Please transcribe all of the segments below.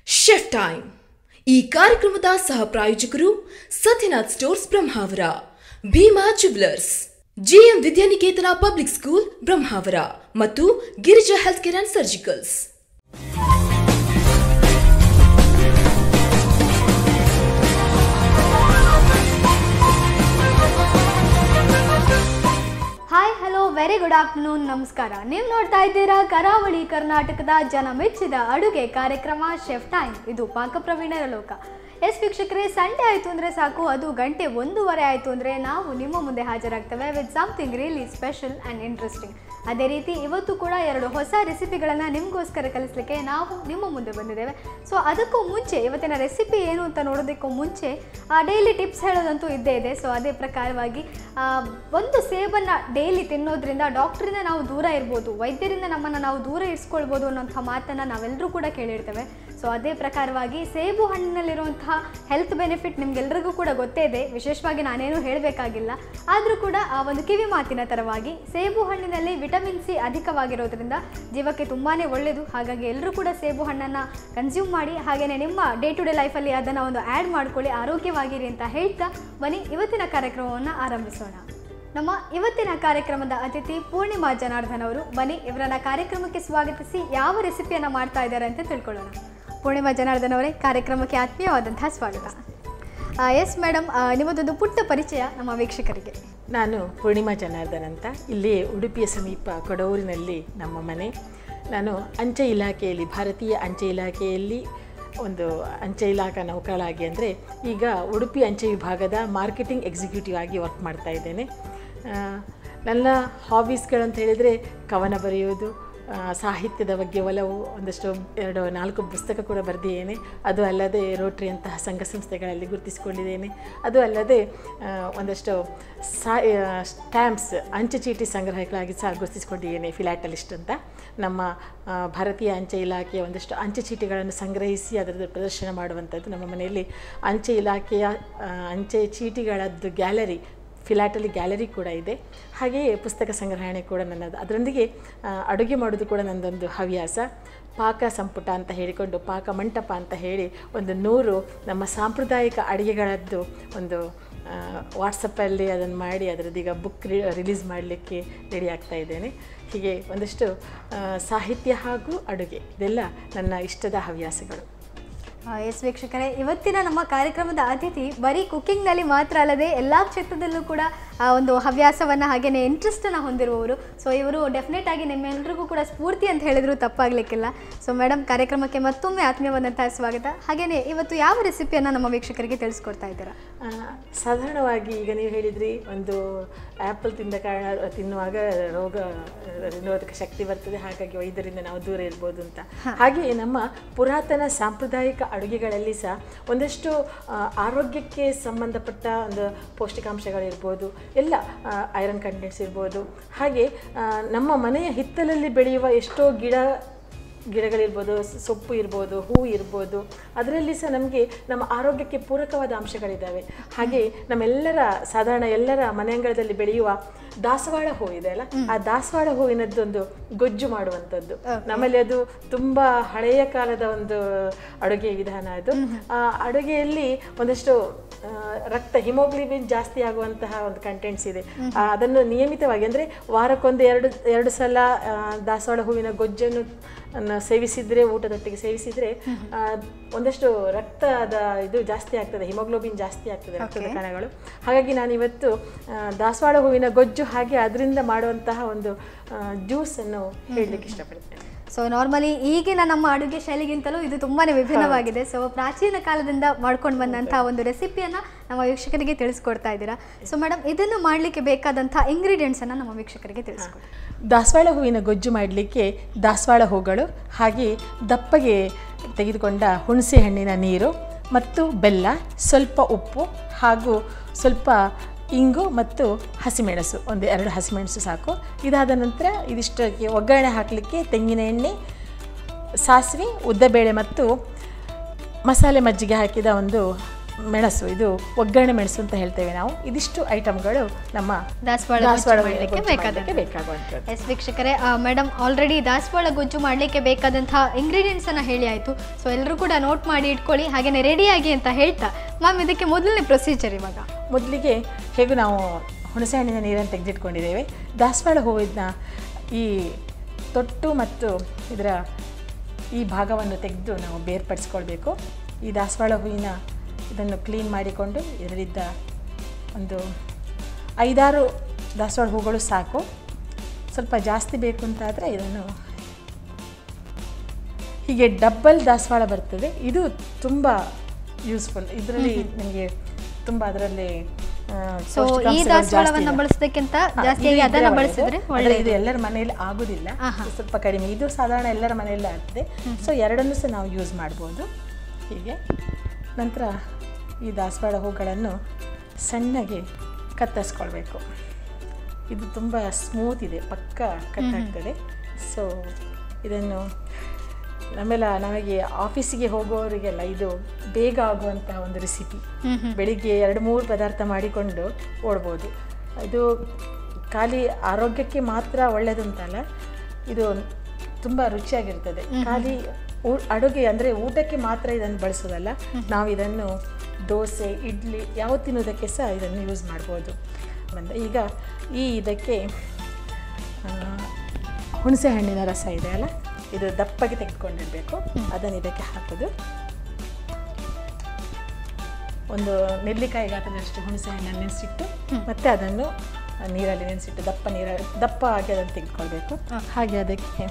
Chef time ಈ ಕಾರ್ಯಕ್ರಮದ ಸಹ ಪ್ರಾಯೋಜಕರು Satyanath stores Brahmavara Bhima jewellers GM Vidyaniketan public school Brahmavara ಮತ್ತು Girija health care and surgicals hi hello very good afternoon ನಮಸ್ಕಾರ ನೀವು ನೋಡ್ತಾ ಇದ್ದೀರಾ ಕರಾವಳಿ ಕರ್ನಾಟಕದ ಜನ ಮೆಚ್ಚಿದ ಅಡುಗೆ ಕಾರ್ಯಕ್ರಮ ಶೆಫ್ ಟೈಮ್ ಇದು ಪಾಕಪ್ರವೀಣರ ಲೋಕ ಎಸ್ ವೀಕ್ಷಕರೇ ಸಂಡೇ ಆಯಿತು ಅಂದರೆ ಸಾಕು ಅದು ಗಂಟೆ ಒಂದೂವರೆ ಆಯಿತು ಅಂದರೆ ನಾವು ನಿಮ್ಮ ಮುಂದೆ ಹಾಜರಾಗ್ತೇವೆ with something really special and interesting ಅದೇ ರೀತಿ ಇವತ್ತು ಕೂಡ ಎರಡು ಹೊಸ ರೆಸಿಪಿಗಳನ್ನು ನಿಮಗೋಸ್ಕರ ಕಲಿಸಲಿಕ್ಕೆ ನಾವು ನಿಮ್ಮ ಮುಂದೆ ಬಂದಿದ್ದೇವೆ ಸೊ ಅದಕ್ಕೂ ಮುಂಚೆ ಇವತ್ತಿನ ರೆಸಿಪಿ ಏನು ಅಂತ ನೋಡೋದಕ್ಕೂ ಮುಂಚೆ ಡೈಲಿ ಟಿಪ್ಸ್ ಹೇಳೋದಂತೂ ಇದ್ದೇ ಇದೆ ಸೊ ಅದೇ ಪ್ರಕಾರವಾಗಿ ಆ, ಒಂದು ಸೇಬನ್ನು ಡೈಲಿ ತಿನ್ನೋದ್ರಿಂದ ಡಾಕ್ಟ್ರಿಂದ ನಾವು ದೂರ ಇರ್ಬೋದು ವೈದ್ಯರಿಂದ ನಮ್ಮನ್ನು ನಾವು ದೂರ ಇರಿಸ್ಕೊಳ್ಬೋದು ಅನ್ನೋಂಥ ಮಾತನ್ನು ನಾವೆಲ್ಲರೂ ಕೂಡ ಕೇಳಿರ್ತೇವೆ ಸೊ ಅದೇ ಪ್ರಕಾರವಾಗಿ ಸೇಬು ಹಣ್ಣಿನಲ್ಲಿರುವಂತಹ ಹೆಲ್ತ್ ಬೆನಿಫಿಟ್ ನಿಮ್ಗೆಲ್ರಿಗೂ ಕೂಡ ಗೊತ್ತೇ ಇದೆ ವಿಶೇಷವಾಗಿ ನಾನೇನು ಹೇಳಬೇಕಾಗಿಲ್ಲ ಆದರೂ ಕೂಡ ಆ ಒಂದು ಕಿವಿ ಮಾತಿನ ಥರವಾಗಿ ಸೇಬು ಹಣ್ಣಿನಲ್ಲಿ ವಿಟಮಿನ್ ಸಿ ಅಧಿಕವಾಗಿರೋದ್ರಿಂದ ಜೀವಕ್ಕೆ ತುಂಬಾ ಒಳ್ಳೆಯದು ಹಾಗಾಗಿ ಎಲ್ಲರೂ ಕೂಡ ಸೇಬು ಹಣ್ಣನ್ನು ಕನ್ಸ್ಯೂಮ್ ಮಾಡಿ ಹಾಗೆಯೇ ನಿಮ್ಮ ಡೇ ಟು ಡೇ ಲೈಫಲ್ಲಿ ಅದನ್ನು ಒಂದು ಆ್ಯಡ್ ಮಾಡ್ಕೊಳ್ಳಿ ಆರೋಗ್ಯವಾಗಿರಿ ಅಂತ ಹೇಳ್ತಾ ಬನ್ನಿ ಇವತ್ತಿನ ಕಾರ್ಯಕ್ರಮವನ್ನು ಆರಂಭಿಸೋಣ ನಮ್ಮ ಇವತ್ತಿನ ಕಾರ್ಯಕ್ರಮದ ಅತಿಥಿ ಪೂರ್ಣಿಮಾ ಜನಾರ್ದನ್ ಅವರು ಬನ್ನಿ ಇವರನ್ನ ಕಾರ್ಯಕ್ರಮಕ್ಕೆ ಸ್ವಾಗತಿಸಿ ಯಾವ ರೆಸಿಪಿಯನ್ನು ಮಾಡ್ತಾ ಇದ್ದಾರೆ ಅಂತ ತಿಳ್ಕೊಳ್ಳೋಣ ಪೂರ್ಣಿಮಾ ಜನಾರ್ದನ್ ಅವರೇ ಕಾರ್ಯಕ್ರಮಕ್ಕೆ ಆತ್ಮೀಯವಾದಂತಹ ಸ್ವಾಗತ ಎಸ್ ಮೇಡಮ್ ನಿಮ್ಮದೊಂದು ಪುಟ್ಟ ಪರಿಚಯ ನಮ್ಮ ವೀಕ್ಷಕರಿಗೆ ನಾನು ಪೂರ್ಣಿಮಾ ಜನಾರ್ದನ್ ಅಂತ ಇಲ್ಲಿ ಉಡುಪಿಯ ಸಮೀಪ ಕೊಡವೂರಿನಲ್ಲಿ ನಮ್ಮ ಮನೆ ನಾನು ಅಂಚೆ ಇಲಾಖೆಯಲ್ಲಿ ಭಾರತೀಯ ಅಂಚೆ ಇಲಾಖೆಯಲ್ಲಿ ಒಂದು ಅಂಚೆ ಇಲಾಖಾ ನೌಕರಳಾಗಿ ಅಂದರೆ ಈಗ ಉಡುಪಿ ಅಂಚೆ ವಿಭಾಗದ ಮಾರ್ಕೆಟಿಂಗ್ ಎಕ್ಸಿಕ್ಯೂಟಿವ್ ಆಗಿ ವರ್ಕ್ ಮಾಡ್ತಾ ಇದ್ದೇನೆ ಆ, ನನ್ನ ಹಾಬೀಸ್ಗಳಂತ ಹೇಳಿದರೆ ಕವನ ಬರೆಯೋದು ಆ, ಸಾಹಿತ್ಯದ ಬಗ್ಗೆ ಒಲವು ಒಂದಷ್ಟು ಎರಡು ನಾಲ್ಕು ಪುಸ್ತಕ ಕೂಡ ಬರೆದಿದ್ದೇನೆ ಅದು ಅಲ್ಲದೆ ರೋಟ್ರಿ ಅಂತಹ ಸಂಘ ಸಂಸ್ಥೆಗಳಲ್ಲಿ ಗುರುತಿಸಿಕೊಂಡಿದ್ದೇನೆ ಅದು ಅಲ್ಲದೆ ಆ, ಒಂದಷ್ಟು ಸಾ ಸ್ಟ್ಯಾಂಪ್ಸ್ ಅಂಚೆ ಚೀಟಿ ಸಂಗ್ರಹಗಳಾಗಿ ಸಹ ಗುರುತಿಸಿಕೊಂಡಿದ್ದೇನೆ ಫಿಲಾಟಲಿಸ್ಟ್ ಅಂತ ನಮ್ಮ ಆ, ಭಾರತೀಯ ಅಂಚೆ ಇಲಾಖೆಯ ಒಂದಷ್ಟು ಅಂಚೆ ಚೀಟಿಗಳನ್ನು ಸಂಗ್ರಹಿಸಿ ಅದರದ್ದು ಪ್ರದರ್ಶನ ಮಾಡುವಂಥದ್ದು ನಮ್ಮ ಮನೆಯಲ್ಲಿ ಅಂಚೆ ಇಲಾಖೆಯ ಆ, ಅಂಚೆ ಚೀಟಿಗಳದ್ದು ಗ್ಯಾಲರಿ ಫಿಲಾಟಲಿ ಗ್ಯಾಲರಿ ಕೂಡ ಇದೆ ಹಾಗೆಯೇ ಪುಸ್ತಕ ಸಂಗ್ರಹಣೆ ಕೂಡ ನನ್ನದು ಅದರೊಂದಿಗೆ ಆ, ಅಡುಗೆ ಮಾಡೋದು ಕೂಡ ನನ್ನದೊಂದು ಹವ್ಯಾಸ ಪಾಕ ಸಂಪುಟ ಅಂತ ಹೇಳಿಕೊಂಡು ಪಾಕ ಮಂಟಪ ಅಂತ ಹೇಳಿ ಒಂದು ನೂರು ನಮ್ಮ ಸಾಂಪ್ರದಾಯಿಕ ಅಡುಗೆಗಳದ್ದು ಒಂದು ವಾಟ್ಸಪ್ಪಲ್ಲಿ ಅದನ್ನು ಮಾಡಿ ಅದರದ್ದೀಗ ಬುಕ್ ರಿಲೀಸ್ ಮಾಡಲಿಕ್ಕೆ ರೆಡಿ ಆಗ್ತಾ ಇದ್ದೇನೆ ಹೀಗೆ ಒಂದಷ್ಟು ಆ, ಸಾಹಿತ್ಯ ಹಾಗೂ ಅಡುಗೆ ಇದೆಲ್ಲ ನನ್ನ ಇಷ್ಟದ ಹವ್ಯಾಸಗಳು ಎಸ್ ವೀಕ್ಷಕರೇ ಇವತ್ತಿನ ನಮ್ಮ ಕಾರ್ಯಕ್ರಮದ ಅತಿಥಿ ಬರೀ ಕುಕ್ಕಿಂಗ್ನಲ್ಲಿ ಮಾತ್ರ ಅಲ್ಲದೆ ಎಲ್ಲ ಕ್ಷೇತ್ರದಲ್ಲೂ ಕೂಡ ಆ, ಒಂದು ಹವ್ಯಾಸವನ್ನು ಹಾಗೆಯೇ ಇಂಟ್ರೆಸ್ಟನ್ನು ಹೊಂದಿರುವವರು ಸೊ ಇವರು ಡೆಫಿನೆಟ್ ಆಗಿ ನಿಮ್ಮೆಲ್ಲರಿಗೂ ಕೂಡ ಸ್ಫೂರ್ತಿ ಅಂತ ಹೇಳಿದ್ರು ತಪ್ಪಾಗಲಿಕ್ಕಿಲ್ಲ ಸೊ ಮೇಡಮ್ ಕಾರ್ಯಕ್ರಮಕ್ಕೆ ಮತ್ತೊಮ್ಮೆ ಆತ್ಮೀಯವಾದಂತಹ ಸ್ವಾಗತ ಹಾಗೆಯೇ ಇವತ್ತು ಯಾವ ರೆಸಿಪಿಯನ್ನು ನಮ್ಮ ವೀಕ್ಷಕರಿಗೆ ತಿಳಿಸ್ಕೊಡ್ತಾ ಇದ್ದೀರಾ ಆ, ಸಾಧಾರಣವಾಗಿ ಈಗ ನೀವು ಹೇಳಿದ್ರಿ ಒಂದು ಆ್ಯಪಲ್ ತಿಂದ ಕಾರಣ ತಿನ್ನುವಾಗ ರೋಗ ನಿರೋಧಕ ಶಕ್ತಿ ಬರ್ತದೆ ಹಾಗಾಗಿ ವೈದ್ಯರಿಂದ ನಾವು ದೂರ ಇರ್ಬೋದು ಅಂತ ಹಾಗೆ ನಮ್ಮ ಪುರಾತನ ಸಾಂಪ್ರದಾಯಿಕ ಅಡುಗೆಗಳಲ್ಲಿ ಸಹ ಒಂದಷ್ಟು ಆ, ಆರೋಗ್ಯಕ್ಕೆ ಸಂಬಂಧಪಟ್ಟ ಒಂದು ಪೌಷ್ಟಿಕಾಂಶಗಳಿರ್ಬೋದು ಎಲ್ಲ ಐರನ್ ಕಂಟೆಂಟ್ಸ್ ಇರ್ಬೋದು ಹಾಗೆ ಆ, ನಮ್ಮ ಮನೆಯ ಹಿತ್ತಲಲ್ಲಿ ಬೆಳೆಯುವ ಎಷ್ಟೋ ಗಿಡ ಗಿಡಗಳಿರ್ಬೋದು ಸ- ಸೊಪ್ಪು ಇರ್ಬೋದು ಹೂ ಇರ್ಬೋದು ಅದರಲ್ಲಿ ಸಹ ನಮಗೆ ನಮ್ಮ ಆರೋಗ್ಯಕ್ಕೆ ಪೂರಕವಾದ ಅಂಶಗಳಿದ್ದಾವೆ ಹಾಗೆ ನಮ್ಮೆಲ್ಲರ ಸಾಧಾರಣ ಎಲ್ಲರ ಮನೆ ಅಂಗಳದಲ್ಲಿ ಬೆಳೆಯುವ ದಾಸವಾಳ ಹೂ ಇದೆ ಅಲ್ಲ ಆ ದಾಸವಾಳ ಹೂವಿನದ್ದೊಂದು ಗೊಜ್ಜು ಮಾಡುವಂಥದ್ದು ನಮ್ಮಲ್ಲಿ ಅದು ತುಂಬಾ ಹಳೆಯ ಕಾಲದ ಒಂದು ಅಡುಗೆ ವಿಧಾನ ಅದು ಆ ಅಡುಗೆಯಲ್ಲಿ ಒಂದಷ್ಟು ಆ, ರಕ್ತ ಹಿಮೋಗ್ಲಿಬಿನ್ ಜಾಸ್ತಿ ಆಗುವಂತಹ ಒಂದು ಕಂಟೆಂಟ್ಸ್ ಇದೆ ಆ, ಅದನ್ನು ನಿಯಮಿತವಾಗಿ ಅಂದರೆ ವಾರಕ್ಕೊಂದು ಎರಡು ಎರಡು ಸಲ ಆ, ದಾಸವಾಳ ಹೂವಿನ ಗೊಜ್ಜನ್ನು ಅನ್ನ ಸೇವಿಸಿದ್ರೆ ಊಟದೊಟ್ಟಿಗೆ ಸೇವಿಸಿದ್ರೆ ಆ, ಒಂದಷ್ಟು ರಕ್ತದ ಇದು ಜಾಸ್ತಿ ಆಗ್ತದೆ ಹಿಮೋಗ್ಲೋಬಿನ್ ಜಾಸ್ತಿ ಆಗ್ತದೆ ರಕ್ತದ ಕಣಗಳು ಹಾಗಾಗಿ ನಾನು ಇವತ್ತು ಆ, ದಾಸವಾಳ ಹೂವಿನ ಗೊಜ್ಜು ಹಾಗೆ ಅದರಿಂದ ಮಾಡುವಂತಹ ಒಂದು ಜ್ಯೂಸನ್ನು ಹೇಳಲಿಕ್ಕೆ ಇಷ್ಟಪಡ್ತೇನೆ ಸೊ ನಾರ್ಮಲಿ ಈಗಿನ ನಮ್ಮ ಅಡುಗೆ ಶೈಲಿಗಿಂತಲೂ ಇದು ತುಂಬಾ ವಿಭಿನ್ನವಾಗಿದೆ ಸೊ ಪ್ರಾಚೀನ ಕಾಲದಿಂದ ಮಾಡ್ಕೊಂಡು ಬಂದಂಥ ಒಂದು ರೆಸಿಪಿಯನ್ನು ನಮ್ಮ ವೀಕ್ಷಕರಿಗೆ ತಿಳಿಸ್ಕೊಡ್ತಾ ಇದ್ದೀರಾ ಸೊ ಮೇಡಮ್ ಇದನ್ನು ಮಾಡಲಿಕ್ಕೆ ಬೇಕಾದಂಥ ಇಂಗ್ರೀಡಿಯೆಂಟ್ಸನ್ನು ನಮ್ಮ ವೀಕ್ಷಕರಿಗೆ ತಿಳಿಸ್ಕೊಡಿ ದಾಸವಾಳ ಹೂವಿನ ಗೊಜ್ಜು ಮಾಡಲಿಕ್ಕೆ ದಾಸವಾಳ ಹೂಗಳು ಹಾಗೆ ದಪ್ಪಗೆ ತೆಗೆದುಕೊಂಡ ಹುಣಸೆ ಹಣ್ಣಿನ ನೀರು ಮತ್ತು ಬೆಲ್ಲ ಸ್ವಲ್ಪ ಉಪ್ಪು ಹಾಗೂ ಸ್ವಲ್ಪ ಇಂಗು ಮತ್ತು ಹಸಿಮೆಣಸು ಒಂದು ಎರಡು ಹಸಿಮೆಣಸು ಸಾಕು ಇದಾದ ನಂತರ ಇದಿಷ್ಟಕ್ಕೆ ಒಗ್ಗರಣೆ ಹಾಕಲಿಕ್ಕೆ ತೆಂಗಿನ ಎಣ್ಣೆ ಸಾಸಿವೆ ಉದ್ದಬೇಳೆ ಮತ್ತು ಮಸಾಲೆ ಮಜ್ಜಿಗೆ ಹಾಕಿದ ಒಂದು ಮೆಣಸು ಇದು ಒಗ್ಗರಣೆ ಮೆಣಸು ಅಂತ ಹೇಳ್ತೇವೆ ನಾವು ಇದಿಷ್ಟು ಐಟಮ್ಗಳು ನಮ್ಮ ದಾಸವಾಳ ದಾಸವಾಳ ಗೊಜ್ಜು ಮಾಡ್ಲಿಕ್ಕೆ ಗೊಜ್ಜು ಬೇಕಾದಂಥ ಮಾಡ್ಲಿಕ್ಕೆ ಬೇಕಾಗುವಂಥದ್ದು ಎಸ್ ವೀಕ್ಷಕರೇ ಮೇಡಮ್ ಆಲ್ರೆಡಿ ದಾಸವಾಳ ಗೊಜ್ಜು ಮಾಡಲಿಕ್ಕೆ ಬೇಕಾದಂತಹ ಇಂಗ್ರೀಡಿಯೆಂಟ್ಸ್ ಅನ್ನ ಹೇಳಿ ಆಯಿತು ಸೊ ಎಲ್ಲರೂ ಕೂಡ ನೋಟ್ ಮಾಡಿ ಇಟ್ಕೊಳ್ಳಿ ಹಾಗೆಯೇ ರೆಡಿಯಾಗಿ ಅಂತ ಹೇಳ್ತಾ ಮ್ಯಾಮ್ ಇದಕ್ಕೆ ಮೊದಲನೇ ಪ್ರೊಸೀಜರ್ ಇವಾಗ ಮೊದಲಿಗೆ ಹೇಗೂ ನಾವು ಹುಣಸೆಹಣ್ಣಿನ ನೀರನ್ನು ತೆಗೆದಿಟ್ಕೊಂಡಿದ್ದೇವೆ ದಾಸವಾಳ ಹೂವಿನ ಈ ತೊಟ್ಟು ಮತ್ತು ಇದರ ಈ ಭಾಗವನ್ನು ತೆಗೆದು ನಾವು ಬೇರ್ಪಡಿಸ್ಕೊಳ್ಬೇಕು ಈ ದಾಸವಾಳ ಹೂವಿನ ಇದನ್ನು ಕ್ಲೀನ್ ಮಾಡಿಕೊಂಡು ಇದರಿಂದ ಒಂದು ಐದಾರು ದಾಸವಾಳ ಹೂಗಳು ಸಾಕು ಸ್ವಲ್ಪ ಜಾಸ್ತಿ ಬೇಕು ಅಂತಾದರೆ ಇದನ್ನು ಹೀಗೆ ಡಬ್ಬಲ್ ದಾಸವಾಳ ಬರ್ತದೆ ಇದು ತುಂಬ ಯೂಸ್ಫುಲ್ ಇದರಲ್ಲಿ ನಿಮಗೆ ತುಂಬ ಅದರಲ್ಲಿ ಆ, ಸೊ ಈ ಪೌಷ್ಟಿಕಾಂಶಗಳು ದಾಸವಾಳವನ್ನ ಜಾಸ್ತಿ ಇದೆ. ಬಳಸೋದಕ್ಕಿಂತ ಹಾ, ಜಾಸ್ತಿಯಾಗಿ ಇದು ಅದನ್ನ ಇದ್ರೆ ಬಳಸಿದ್ರೆ ಒಳ್ಳೆಯದು. ಆದರೆ ಒಳ್ಳೆಯದು ಇದು ಎಲ್ಲರ ಮನೆಯಲ್ಲಿ ಆಗೋದಿಲ್ಲ ಆಹಾ. ಇದು ಸ್ವಲ್ಪ ಕಡಿಮೆ ಇದು ಸಾಧಾರಣ ಎಲ್ಲರ ಮನೆಯಲ್ಲೇ ಆಗ್ತದೆ ಸೊ ಎರಡನ್ನೂ ಸಹ ನಾವು ಯೂಸ್ ಮಾಡ್ಬೋದು ಹೀಗೆ ನಂತರ ಈ ದಾಸವಾಳ ಹೂಗಳನ್ನು ಸಣ್ಣಗೆ ಕತ್ತರಿಸ್ಕೊಳ್ಬೇಕು ಇದು ತುಂಬ ಸ್ಮೂತ್ ಇದೆ ಪಕ್ಕ ಕಟ್ಟಾಗ್ತದೆ ಸೊ ಇದನ್ನು ನಮ್ಮೆಲ್ಲ ನಮಗೆ ಆಫೀಸಿಗೆ ಹೋಗೋರಿಗೆಲ್ಲ ಇದು ಬೇಗ ಆಗುವಂಥ ಒಂದು ರೆಸಿಪಿ ಹ್ಮ್ ಹ್ಮ್ ಬೆಳಿಗ್ಗೆ ಎರಡು ಮೂರು ಪದಾರ್ಥ ಮಾಡಿಕೊಂಡು ಓಡ್ಬೋದು ಇದು ಖಾಲಿ ಆರೋಗ್ಯಕ್ಕೆ ಮಾತ್ರ ಒಳ್ಳೆಯದು ಅಂತಲ್ಲ ಇದು ತುಂಬ ರುಚಿಯಾಗಿರ್ತದೆ ಖಾಲಿ ಊ- ಅಡುಗೆ ಅಂದರೆ ಊಟಕ್ಕೆ ಮಾತ್ರ ಇದನ್ನು ಬಳಸೋದಲ್ಲ ನಾವು ಇದನ್ನು ದೋಸೆ ಇಡ್ಲಿ ಯಾವ ತಿನ್ನೋದಕ್ಕೆ ಸಹ ಇದನ್ನು ಯೂಸ್ ಮಾಡ್ಬೋದು ಬಂದ ಈಗ ಈ ಇದಕ್ಕೆ ಆ, ಹುಣಸೆ ಹಣ್ಣಿನ ರಸ ಇದೆ ಅಲ್ಲ ಇದು ದಪ್ಪಗೆ ತೆಗೆದುಕೊಂಡಿರಬೇಕು ಅದನ್ನು ಇದಕ್ಕೆ ಹಾಕೋದು ಒಂದು ನೆಲ್ಲಿಕಾಯಿ ಗಾತ್ರದಷ್ಟು ಹುಣಸೆ ಹಣ್ಣನ್ನು ನೆನೆಸಿಟ್ಟು ಮತ್ತೆ ಅದನ್ನು ನೀರಲ್ಲಿ ನೆನೆಸಿಟ್ಟು ದಪ್ಪ ನೀರ ದಪ್ಪ ಆಗಿ ಅದನ್ನು ತೆಗೆದುಕೊಳ್ಬೇಕು ಹಾಗೆ ಅದಕ್ಕೆ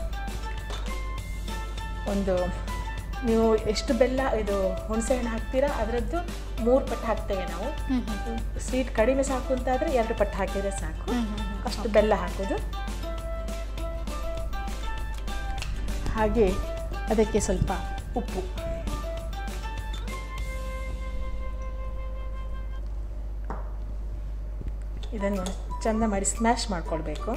ಒಂದು ನೀವು ಎಷ್ಟು ಬೆಲ್ಲ ಇದು ಹುಣಸೆ ಹಣ್ಣು ಹಾಕ್ತೀರಾ ಅದರದ್ದು ಮೂರು ಪಟ್ಟು ಹಾಕ್ತೇವೆ ನಾವು ಸ್ವೀಟ್ ಕಡಿಮೆ ಸಾಕು ಅಂತಾದರೆ ಎರಡು ಪಟ್ಟು ಹಾಕಿದರೆ ಸಾಕು ಅಷ್ಟು ಬೆಲ್ಲ ಹಾಕೋದು ಹಾಗೆ ಅದಕ್ಕೆ ಸ್ವಲ್ಪ ಉಪ್ಪು ಇದನ್ನು ಚೆಂದ ಮಾಡಿ ಸ್ಮ್ಯಾಶ್ ಮಾಡ್ಕೊಳ್ಬೇಕು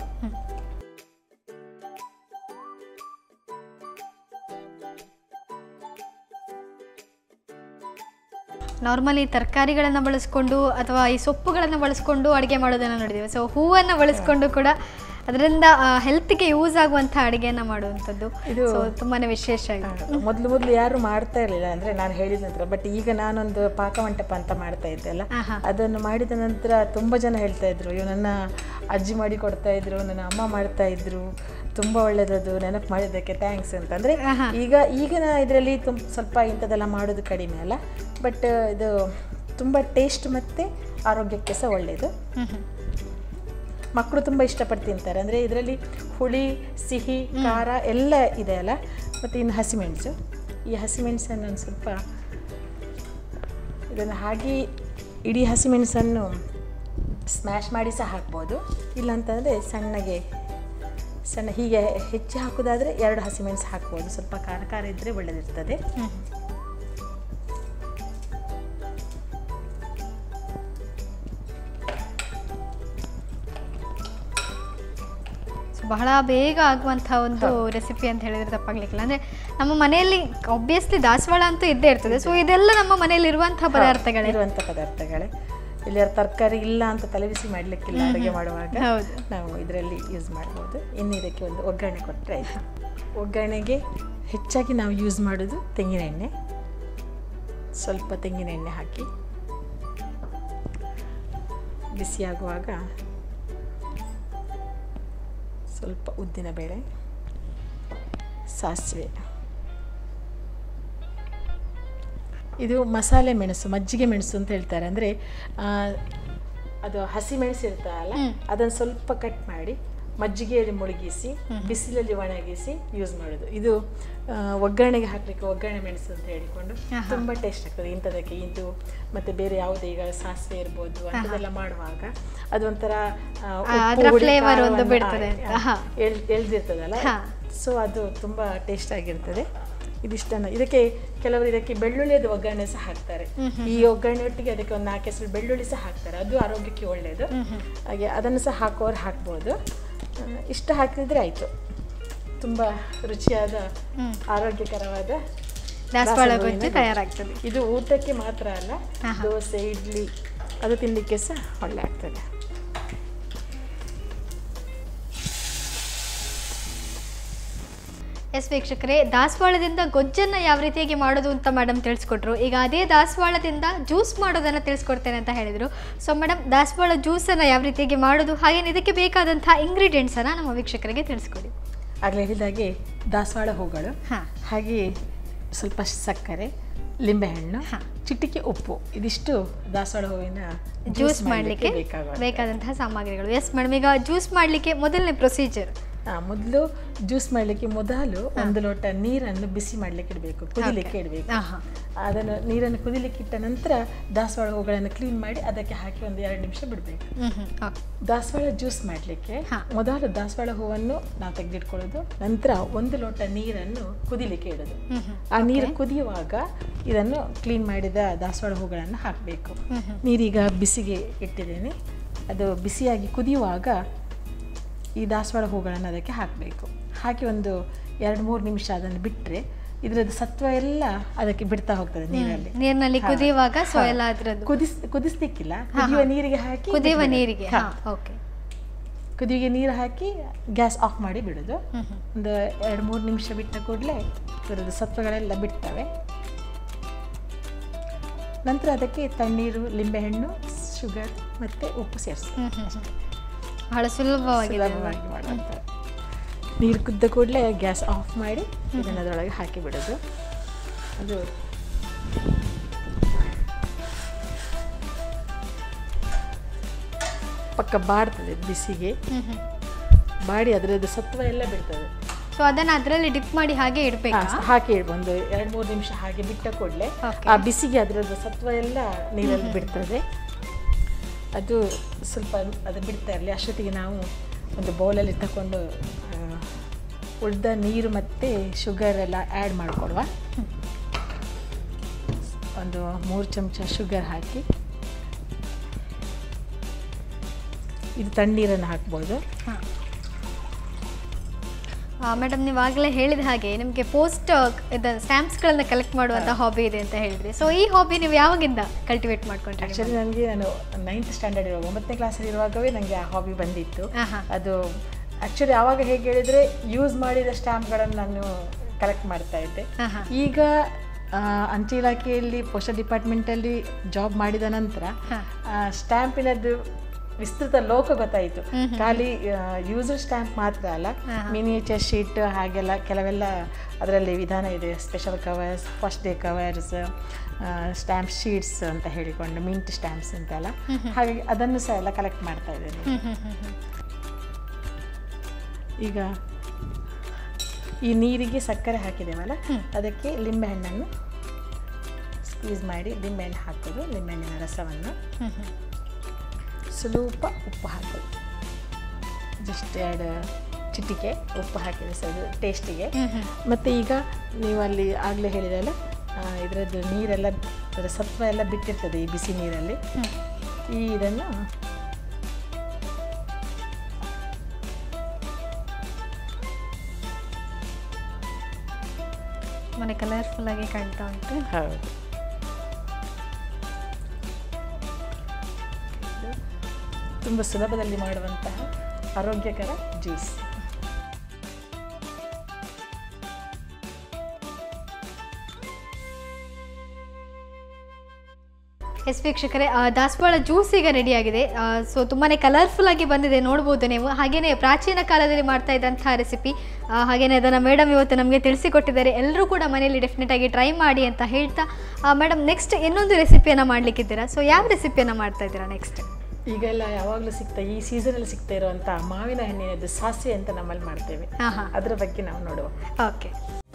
ನಾರ್ಮಲಿ ತರಕಾರಿಗಳನ್ನು ಬಳಸ್ಕೊಂಡು ಅಥವಾ ಈ ಸೊಪ್ಪುಗಳನ್ನು ಬಳಸ್ಕೊಂಡು ಅಡುಗೆ ಮಾಡೋದನ್ನು ನೋಡಿದ್ದೀವಿ ಸೊ ಹೂವನ್ನು ಬಳಸ್ಕೊಂಡು ಕೂಡ ಅದರಿಂದ ಹೆಲ್ತ್ಗೆ ಯೂಸ್ ಆಗುವಂಥ ಅಡುಗೆಯನ್ನು ಮಾಡುವಂಥದ್ದು ಇದು- ಸೊ ತುಂಬಾ ವಿಶೇಷ ಆಗಿದೆ ಮೊದಲು ಮೊದಲು ಯಾರು ಮಾಡ್ತಾ ಇರಲಿಲ್ಲ ಅಂದರೆ ನಾನು ಹೇಳಿದ ನಂತರ ಬಟ್ ಈಗ ನಾನೊಂದು ಪಾಕಮಂಟಪ ಅಂತ ಮಾಡ್ತಾ ಇದ್ದೆ ಅಲ್ಲ ಆಹಾ. ಅದನ್ನು ಮಾಡಿದ ನಂತರ ತುಂಬ ಜನ ಹೇಳ್ತಾ ಇದ್ರು ಇವು ನನ್ನ ಅಜ್ಜಿ ಮಾಡಿ ಕೊಡ್ತಾ ಇದ್ರು ನನ್ನ ಅಮ್ಮ ಮಾಡ್ತಾ ಇದ್ರು ತುಂಬ ಒಳ್ಳೆಯದದು ನೆನಪು ಮಾಡಿದ್ದಕ್ಕೆ ಥ್ಯಾಂಕ್ಸ್ ಅಂತ ಅಂದರೆ ಆಹಾ. ಈಗ ಈಗಿನ ಇದರಲ್ಲಿ ತುಂಬ ಸ್ವಲ್ಪ ಇಂಥದ್ದೆಲ್ಲ ಮಾಡೋದು ಕಡಿಮೆ ಅಲ್ಲ ಬಟ್ ಇದು ತುಂಬ ಟೇಸ್ಟ್ ಮತ್ತು ಆರೋಗ್ಯಕ್ಕೆ ಸಹ ಒಳ್ಳೆಯದು ಹ್ಮ್ ಹ್ಮ್. ಮಕ್ಕಳು ತುಂಬ ಇಷ್ಟಪಟ್ಟು ತಿಂತಾರೆ ಅಂದರೆ ಇದರಲ್ಲಿ ಹುಳಿ ಸಿಹಿ ಖಾರ ಎಲ್ಲ ಇದೆ ಅಲ್ಲ ಮತ್ತು ಇನ್ನು ಹಸಿಮೆಣಸು ಈ ಹಸಿಮೆಣಸನ್ನು ಒಂದು ಸ್ವಲ್ಪ ಇದನ್ನು ಹಾಗೆ ಇಡೀ ಹಸಿಮೆಣಸನ್ನು ಸ್ಮ್ಯಾಶ್ ಮಾಡಿ ಸಹ ಹಾಕ್ಬೋದು ಇಲ್ಲಾಂತಂದರೆ ಸಣ್ಣಗೆ ಸಣ್ಣ ಹೀಗೆ ಹೆಚ್ಚು ಹಾಕೋದಾದರೆ ಎರಡು ಹಸಿಮೆಣಸು ಹಾಕ್ಬೋದು ಸ್ವಲ್ಪ ಖಾರ ಖಾರ ಇದ್ದರೆ ಒಳ್ಳೆಯದಿರ್ತದೆ ಹ್ಮ್. ಸೊ ಬಹಳ ಬೇಗ ಆಗುವಂಥ ಒಂದು ರೆಸಿಪಿ ಅಂತ ಹೇಳಿದ್ರೆ ತಪ್ಪಾಗ್ಲಿಕ್ಕಿಲ್ಲ ಅಂದರೆ ನಮ್ಮ ಮನೆಯಲ್ಲಿ ಒಬ್ವಿಯಸ್ಲಿ ದಾಸವಾಳ ಅಂತೂ ಇದ್ದೇ ಇರ್ತದೆ ಸೊ ಇದೆಲ್ಲ ನಮ್ಮ ಮನೆಯಲ್ಲಿ ಇರುವಂತಹ ಪದಾರ್ಥಗಳೇ ಇರುವಂಥ ಪದಾರ್ಥಗಳೇ ಇಲ್ಲಿ ಯಾರು ತರಕಾರಿ ಇಲ್ಲ ಅಂತ ತಲೆಬಿಸಿ ಮಾಡಲಿಕ್ಕಿಲ್ಲ ಅಡುಗೆ ಮಾಡುವಾಗ ಹೌದು. ನಾವು ಇದರಲ್ಲಿ ಯೂಸ್ ಮಾಡ್ಬೋದು ಇನ್ನು ಇದಕ್ಕೆ ಒಂದು ಒಗ್ಗರಣೆ ಕೊಟ್ಟರೆ ಆಯಿತು ಒಗ್ಗರಣೆಗೆ ಹೆಚ್ಚಾಗಿ ನಾವು ಯೂಸ್ ಮಾಡೋದು ತೆಂಗಿನ ಎಣ್ಣೆ ಸ್ವಲ್ಪ ತೆಂಗಿನ ಎಣ್ಣೆ ಹಾಕಿ ಬಿಸಿಯಾಗುವಾಗ ಸ್ವಲ್ಪ ಉದ್ದಿನ ಬೇಳೆ ಸಾಸಿವೆ ಇದು ಮಸಾಲೆ ಮೆಣಸು ಮಜ್ಜಿಗೆ ಮೆಣಸು ಅಂತ ಹೇಳ್ತಾರೆ ಅಂದರೆ ಅದು ಹಸಿ ಮೆಣಸು ಇರ್ತಲ್ಲ ಅದನ್ನು ಸ್ವಲ್ಪ ಕಟ್ ಮಾಡಿ ಮಜ್ಜಿಗೆಯಲ್ಲಿ ಮುಳುಗಿಸಿ ಬಿಸಿಲಲ್ಲಿ ಒಣಗಿಸಿ ಯೂಸ್ ಮಾಡೋದು ಇದು ಆ, ಒಗ್ಗರಣೆಗೆ ಹಾಕಲಿಕ್ಕೆ ಒಗ್ಗರಣೆ ಮೆಣಸು ಅಂತ ಹೇಳಿಕೊಂಡು ತುಂಬ ಟೇಸ್ಟ್ ಆಗ್ತದೆ ಇಂಥದಕ್ಕೆ ಇದು ಮತ್ತು ಬೇರೆ ಯಾವುದೇ ಈಗ ಸಾಸಿವೆ ಇರ್ಬೋದು ಅಂಥದ್ದೆಲ್ಲ ಮಾಡುವಾಗ ಅದೊಂಥರ ಆ, ಉಪ್ಪು, ಅದರ ಹುಳಿ, flavour ಒಂದು ಖಾರವನ್ನು, ಬಿಡ್ತದೆ ಆ, ಅಂತ. ಹಾ. ಎಳ್ ಎಳ್ದಿರ್ತದಲ್ಲ ಹಾ. ಸೊ ಅದು ತುಂಬ ಟೇಸ್ಟ್ ಆಗಿರ್ತದೆ ಇದಿಷ್ಟನ್ನು ಇದಕ್ಕೆ ಕೆಲವರು ಇದಕ್ಕೆ ಬೆಳ್ಳುಳ್ಳಿಯದು ಒಗ್ಗರಣೆ ಸಹ ಹಾಕ್ತಾರೆ ಈ ಒಗ್ಗರಣೆ ಒಟ್ಟಿಗೆ ಅದಕ್ಕೆ ಒಂದು ನಾಲ್ಕು ಹೆಸರು ಬೆಳ್ಳುಳ್ಳಿ ಸಹ ಹಾಕ್ತಾರೆ ಅದು ಆರೋಗ್ಯಕ್ಕೆ ಒಳ್ಳೆಯದು ಹಾಗೆ ಅದನ್ನು ಸಹ ಹಾಕೋರು ಹಾಕ್ಬೋದು ಆ, ಇಷ್ಟ ಹಾಕಿದ್ರೆ ಆಯಿತು ತುಂಬ ರುಚಿಯಾದ ಆರೋಗ್ಯಕರವಾದ ದಾಸವಾಳ ದಾಸವಾಳ ಗೊಜ್ಜು ಹೂವಿನ ತಯಾರಾಗ್ತದೆ ಇದು ಊಟಕ್ಕೆ ಮಾತ್ರ ಅಲ್ಲ ಆಹಾ. ದೋಸೆ ಇಡ್ಲಿ ಅದು ತಿನ್ನಲಿಕ್ಕೆ ಸಹ ಒಳ್ಳೆ ಆಗ್ತದೆ ಎಸ್ ವೀಕ್ಷಕರೇ ದಾಸವಾಳದಿಂದ ಗೊಜ್ಜನ್ನು ಯಾವ ರೀತಿಯಾಗಿ ಮಾಡೋದು ಅಂತ ಮೇಡಮ್ ತಿಳಿಸ್ಕೊಟ್ರು ಈಗ ಅದೇ ದಾಸವಾಳದಿಂದ ಜ್ಯೂಸ್ ಮಾಡೋದನ್ನು ತಿಳಿಸ್ಕೊಡ್ತೇನೆ ಅಂತ ಹೇಳಿದರು ಸೊ ಮೇಡಮ್ ದಾಸವಾಳ ಜ್ಯೂಸನ್ನು ಯಾವ ರೀತಿಯಾಗಿ ಮಾಡೋದು ಹಾಗೇನು ಇದಕ್ಕೆ ಬೇಕಾದಂಥ ಇಂಗ್ರೀಡಿಯೆಂಟ್ಸನ್ನು ನಮ್ಮ ವೀಕ್ಷಕರಿಗೆ ತಿಳಿಸ್ಕೊಡಿ ಆಗಲೇ ಹೇಳಿದಾಗೆ ದಾಸವಾಳ ಹೂಗಳು ಹಾಂ ಹಾಗೆ ಸ್ವಲ್ಪ ಸಕ್ಕರೆ ಲಿಂಬೆಹಣ್ಣು ಹಾ. ಚಿಟಿಕೆ ಉಪ್ಪು ಇದಿಷ್ಟು ದಾಸವಾಳ ಹೂವಿನ ಜ್ಯೂಸ್ ಮಾಡಲಿಕ್ಕೆ ಬೇಕಾಗುವ ಬೇಕಾದಂತಹ ಸಾಮಗ್ರಿಗಳು ಎಸ್ ಮೇಡಮ್ ಈಗ ಜ್ಯೂಸ್ ಮಾಡಲಿಕ್ಕೆ ಮೊದಲನೇ ಪ್ರೊಸೀಜರ್ ಮೊದಲು ಜ್ಯೂಸ್ ಮಾಡಲಿಕ್ಕೆ ಮೊದಲು ಒಂದು ಲೋಟ ನೀರನ್ನು ಬಿಸಿ ಮಾಡಲಿಕ್ಕೆ ಇಡಬೇಕು ಕುದಿಲಿಕ್ಕೆ ಇಡಬೇಕು ಆಹಾ. ಅದನ್ನು ನೀರನ್ನು ಕುದಿಲಿಕ್ಕೆ ಇಟ್ಟ ನಂತರ ದಾಸವಾಳ ಹೂಗಳನ್ನು ಕ್ಲೀನ್ ಮಾಡಿ ಅದಕ್ಕೆ ಹಾಕಿ ಒಂದು ಎರಡು ನಿಮಿಷ ಬಿಡಬೇಕು ಹ್ಞೂ ಹ್ಞೂ ಓಕೆ ದಾಸವಾಳ ಜ್ಯೂಸ್ ಮಾಡಲಿಕ್ಕೆ ಹಾ. ಮೊದಲು ದಾಸವಾಳ ಹೂವನ್ನು ನಾವು ತೆಗೆದಿಟ್ಕೊಳ್ಳೋದು ನಂತರ ಒಂದು ಲೋಟ ನೀರನ್ನು ಕುದಿಲಿಕ್ಕೆ ಇಡೋದು ಹ್ಞೂ ಹ್ಞೂ ಆ ನೀರು ಕುದಿಯುವಾಗ ಇದನ್ನು ಕ್ಲೀನ್ ಮಾಡಿದ ದಾಸವಾಳ ಹೂಗಳನ್ನು ಹಾಕಬೇಕು ಹ್ಞೂ ಹ್ಞೂ ನೀರೀಗ ಬಿಸಿಗೆ ಇಟ್ಟಿದ್ದೇನೆ ಅದು ಬಿಸಿಯಾಗಿ ಕುದಿಯುವಾಗ ಈ ದಾಸವಾಳ ಹೂಗಳನ್ನು ಅದಕ್ಕೆ ಹಾಕಬೇಕು ಹಾಕಿ ಒಂದು ಎರಡು ಮೂರು ನಿಮಿಷ ಅದನ್ನು ಬಿಟ್ಟರೆ ಇದರದ್ದು ಸತ್ವ ಎಲ್ಲ ಅದಕ್ಕೆ ಬಿಡ್ತಾ ಹೋಗ್ತದೆ ನೀರಲ್ಲಿ ನೀರಿನಲ್ಲಿ ಹಾ. ಕುದಿಯುವಾಗ ಸೊ ಹಾ. ಎಲ್ಲ ಅದರದ್ದು ಕುದಿಸ್ ಕುದಿಸ್ಲಿಕ್ಕಿಲ್ಲ ಕುದಿಯುವ ನೀರಿಗೆ ಹಾಕಿ ಕುದಿಯುವ ಬಿಟ್ಬಿಡೋದು. ನೀರಿಗೆ ಹಾ. ಹಾಂ ಓಕೆ ಕುದಿಗೆ ನೀರು ಹಾಕಿ ಗ್ಯಾಸ್ ಆಫ್ ಮಾಡಿ ಬಿಡೋದು ಹ್ಞೂ ಹ್ಞೂ ಒಂದು ಎರಡು ಮೂರು ನಿಮಿಷ ಬಿಟ್ಟ ಕೂಡಲೇ ಇದರದ್ದು ಸತ್ವಗಳೆಲ್ಲ ಬಿಡ್ತವೆ ನಂತರ ಅದಕ್ಕೆ ತಣ್ಣೀರು ಲಿಂಬೆಹಣ್ಣು ಶುಗರ್ ಮತ್ತು ಉಪ್ಪು ಸೇರಿಸಿ ಹ್ಞೂ ಹ್ಞೂ ಹ್ಞೂ ಬಹಳ ಸುಲಭವಾಗಿದೆ ಅಲ್ವಾ? ಸುಲಭವಾಗಿ ಮಾಡುವಂಥ ನೀರು ಕುದ್ದ ಕೂಡಲೇ ಗ್ಯಾಸ್ ಆಫ್ ಮಾಡಿ ಇದನ್ನು ಅದರೊಳಗೆ ಹಾಕಿ ಬಿಡೋದು ಅದು ಪಕ್ಕ ಬಾಡ್ತದೆ ಬಿಸಿಗೆ ಹ್ಞೂ ಹ್ಞೂ ಬಾಡಿ ಅದರದ್ದು ಸತ್ವ ಎಲ್ಲ ಬಿಡ್ತದೆ ಸೊ ಅದನ್ನು ಅದರಲ್ಲಿ ಡಿಪ್ ಮಾಡಿ ಹಾಗೆ ಇಡಬೇಕಾ ಹಾ, ಹಾಕಿ ಇಡ್- ಒಂದು ಎರಡು ಮೂರು ನಿಮಿಷ ಹಾಗೆ ಬಿಟ್ಟ ಕೂಡಲೇ Okay. ಆ ಬಿಸಿಗೆ ಅದರದ್ದು ಸತ್ವ ಎಲ್ಲ ನೀರಲ್ಲಿ ಬಿಡ್ತದೆ ಅದು ಸ್ವಲ್ಪ ಅದು ಬಿಡ್ತಾ ಇರಲಿ ಅಷ್ಟೊತ್ತಿಗೆ ನಾವು ಒಂದು ಬೌಲಲ್ಲಿ ತಗೊಂಡು ಉಳಿದ ನೀರು ಮತ್ತು ಶುಗರ್ ಎಲ್ಲ ಆ್ಯಡ್ ಮಾಡಿಕೊಡುವ ಒಂದು ಮೂರು ಚಮಚ ಶುಗರ್ ಹಾಕಿ ಇದು ತಣ್ಣೀರನ್ನು ಹಾಕ್ಬೋದು ಹಾಂ ಮೇಡಮ್ ನೀವು ಆಗಲೇ ಹೇಳಿದ ಹಾಗೆ ನಿಮಗೆ ಪೋಸ್ಟ್ ಇದು ಸ್ಟ್ಯಾಂಪ್ಸ್ಗಳನ್ನ ಕಲೆಕ್ಟ್ ಮಾಡುವಂಥ ಹಾಬಿ ಇದೆ ಅಂತ ಹೇಳಿದ್ರಿ ಸೊ ಈ ಹಾಬಿ ನೀವು ಯಾವಾಗಿಂದ ಕಲ್ಟಿವೇಟ್ ಮಾಡ್ಕೊಂಡ್ರಿ ಆ್ಯಕ್ಚುಲಿ ನನಗೆ ನಾನು ನೈನ್ತ್ ಸ್ಟ್ಯಾಂಡರ್ಡ್ ಇರುವಾಗ ಒಂಬತ್ತನೇ ಕ್ಲಾಸಲ್ಲಿ ಇರುವಾಗವೇ ನನಗೆ ಆ ಹಾಬಿ ಬಂದಿತ್ತು ಆಹಾ. ಅದು ಆ್ಯಕ್ಚುಲಿ ಆವಾಗ ಹೇಗೆ ಹೇಳಿದರೆ ಯೂಸ್ ಮಾಡಿದ ಸ್ಟ್ಯಾಂಪ್ಗಳನ್ನು ನಾನು ಕಲೆಕ್ಟ್ ಮಾಡ್ತಾ ಇದ್ದೆ ಆಹಾ. ಈಗ ಆ, ಅಂಚೆ ಇಲಾಖೆಯಲ್ಲಿ ಪೋಸ್ಟಲ್ ಡಿಪಾರ್ಟ್ಮೆಂಟಲ್ಲಿ ಜಾಬ್ ಮಾಡಿದ ನಂತರ ಹಾ. ಸ್ಟ್ಯಾಂಪಿನದ್ದು ವಿಸ್ತೃತ ಲೋಕ ಗೊತ್ತಾಯಿತು ಖಾಲಿ ಯೂಸರ್ ಸ್ಟ್ಯಾಂಪ್ ಮಾತ್ರ ಅಲ್ಲ ಮಿನಿಯೇಚರ್ ಶೀಟ್ ಹಾಗೆಲ್ಲ ಕೆಲವೆಲ್ಲ ಅದರಲ್ಲಿ ವಿಧಾನ ಇದೆ special covers first day covers stamp sheets ಅಂತ ಹೇಳಿಕೊಂಡು ಮಿಂಟ್ ಸ್ಟ್ಯಾಂಪ್ಸ್ ಅಂತೆಲ್ಲ ಹಾಗಾಗಿ ಅದನ್ನು ಸಹ ಎಲ್ಲ ಕಲೆಕ್ಟ್ ಮಾಡ್ತಾ ಇದ್ದೇನೆ ಹ್ಞೂ ಹ್ಞೂ ಹ್ಞೂ ಹ್ಞೂ ಈಗ ಈ ನೀರಿಗೆ ಸಕ್ಕರೆ ಹಾಕಿದ್ದೇವಲ್ಲ ಅದಕ್ಕೆ ಲಿಂಬೆಹಣ್ಣನ್ನು ಸ್ಕ್ವೀಸ್ ಮಾಡಿ ಲಿಂಬೆಹಣ್ಣು ಹಾಕೋದು ಲಿಂಬೆಹಣ್ಣಿನ ರಸವನ್ನು ಹ್ಞೂ ಹ್ಞೂ ಸ್ವಲ್ಪ ಉಪ್ಪು ಹಾಕೋದು ಜಸ್ಟ್ ಎರಡು ಚಿಟಿಕೆ ಉಪ್ಪು ಹಾಕಿದ್ರೆ ಸಹ ಅದು ಟೇಸ್ಟಿಗೆ ಮತ್ತು ಈಗ ನೀವು ಅಲ್ಲಿ ಆಗಲೇ ಹೇಳಿದಲ್ಲ ಇದರದ್ದು ನೀರೆಲ್ಲ ಅದರ ಸತ್ವ ಎಲ್ಲ ಬಿಟ್ಟಿರ್ತದೆ ಈ ಬಿಸಿ ನೀರಲ್ಲಿ ಈ ಇದನ್ನು ಮನೆ ಕಲರ್ಫುಲ್ ಆಗಿ ಕಾಣ್ತಾ ಉಂಟು ಹೌದು ತುಂಬ ಸುಲಭದಲ್ಲಿ ಮಾಡುವಂತಹ ಆರೋಗ್ಯಕರ ಜ್ಯೂಸ್ ಎಸ್ ವೀಕ್ಷಕರೇ ಆ, ದಾಸವಾಳ ಜ್ಯೂಸ್ ಈಗ ರೆಡಿಯಾಗಿದೆ ಸೊ ತುಂಬಾ ಕಲರ್ಫುಲ್ ಆಗಿ ಬಂದಿದೆ ನೋಡ್ಬೋದು ನೀವು ಹಾಗೆಯೇ ಪ್ರಾಚೀನ ಕಾಲದಲ್ಲಿ ಮಾಡ್ತಾ ಇದ್ದಂಥ ರೆಸಿಪಿ ಹಾಗೆಯೇ ಅದನ್ನು ಮೇಡಮ್ ಇವತ್ತು ನಮಗೆ ತಿಳಿಸಿಕೊಟ್ಟಿದ್ದಾರೆ ಎಲ್ಲರೂ ಕೂಡ ಮನೆಯಲ್ಲಿ ಡೆಫಿನೆಟ್ ಆಗಿ ಟ್ರೈ ಮಾಡಿ ಅಂತ ಹೇಳ್ತಾ ಮೇಡಮ್ ನೆಕ್ಸ್ಟ್ ಇನ್ನೊಂದು ರೆಸಿಪಿಯನ್ನು ಮಾಡಲಿಕ್ಕಿದ್ದೀರಾ ಸೊ ಯಾವ ರೆಸಿಪಿಯನ್ನು ಮಾಡ್ತಾ ಇದ್ದೀರಾ ನೆಕ್ಸ್ಟ್ ಈಗೆಲ್ಲ ಯಾವಾಗಲೂ ಸಿಗ್ತಾ ಈ ಸೀಸನಲ್ಲಿ ಸಿಗ್ತಾ ಇರುವಂಥ ಮಾವಿನ ಹಣ್ಣಿನದ್ದು ಸಾಸಿವೆ ಅಂತ ನಮ್ಮಲ್ಲಿ ಮಾಡ್ತೇವೆ ಹಾಂ ಹಾಂ ಅದರ ಬಗ್ಗೆ ನಾವು ನೋಡುವ ಓಕೆ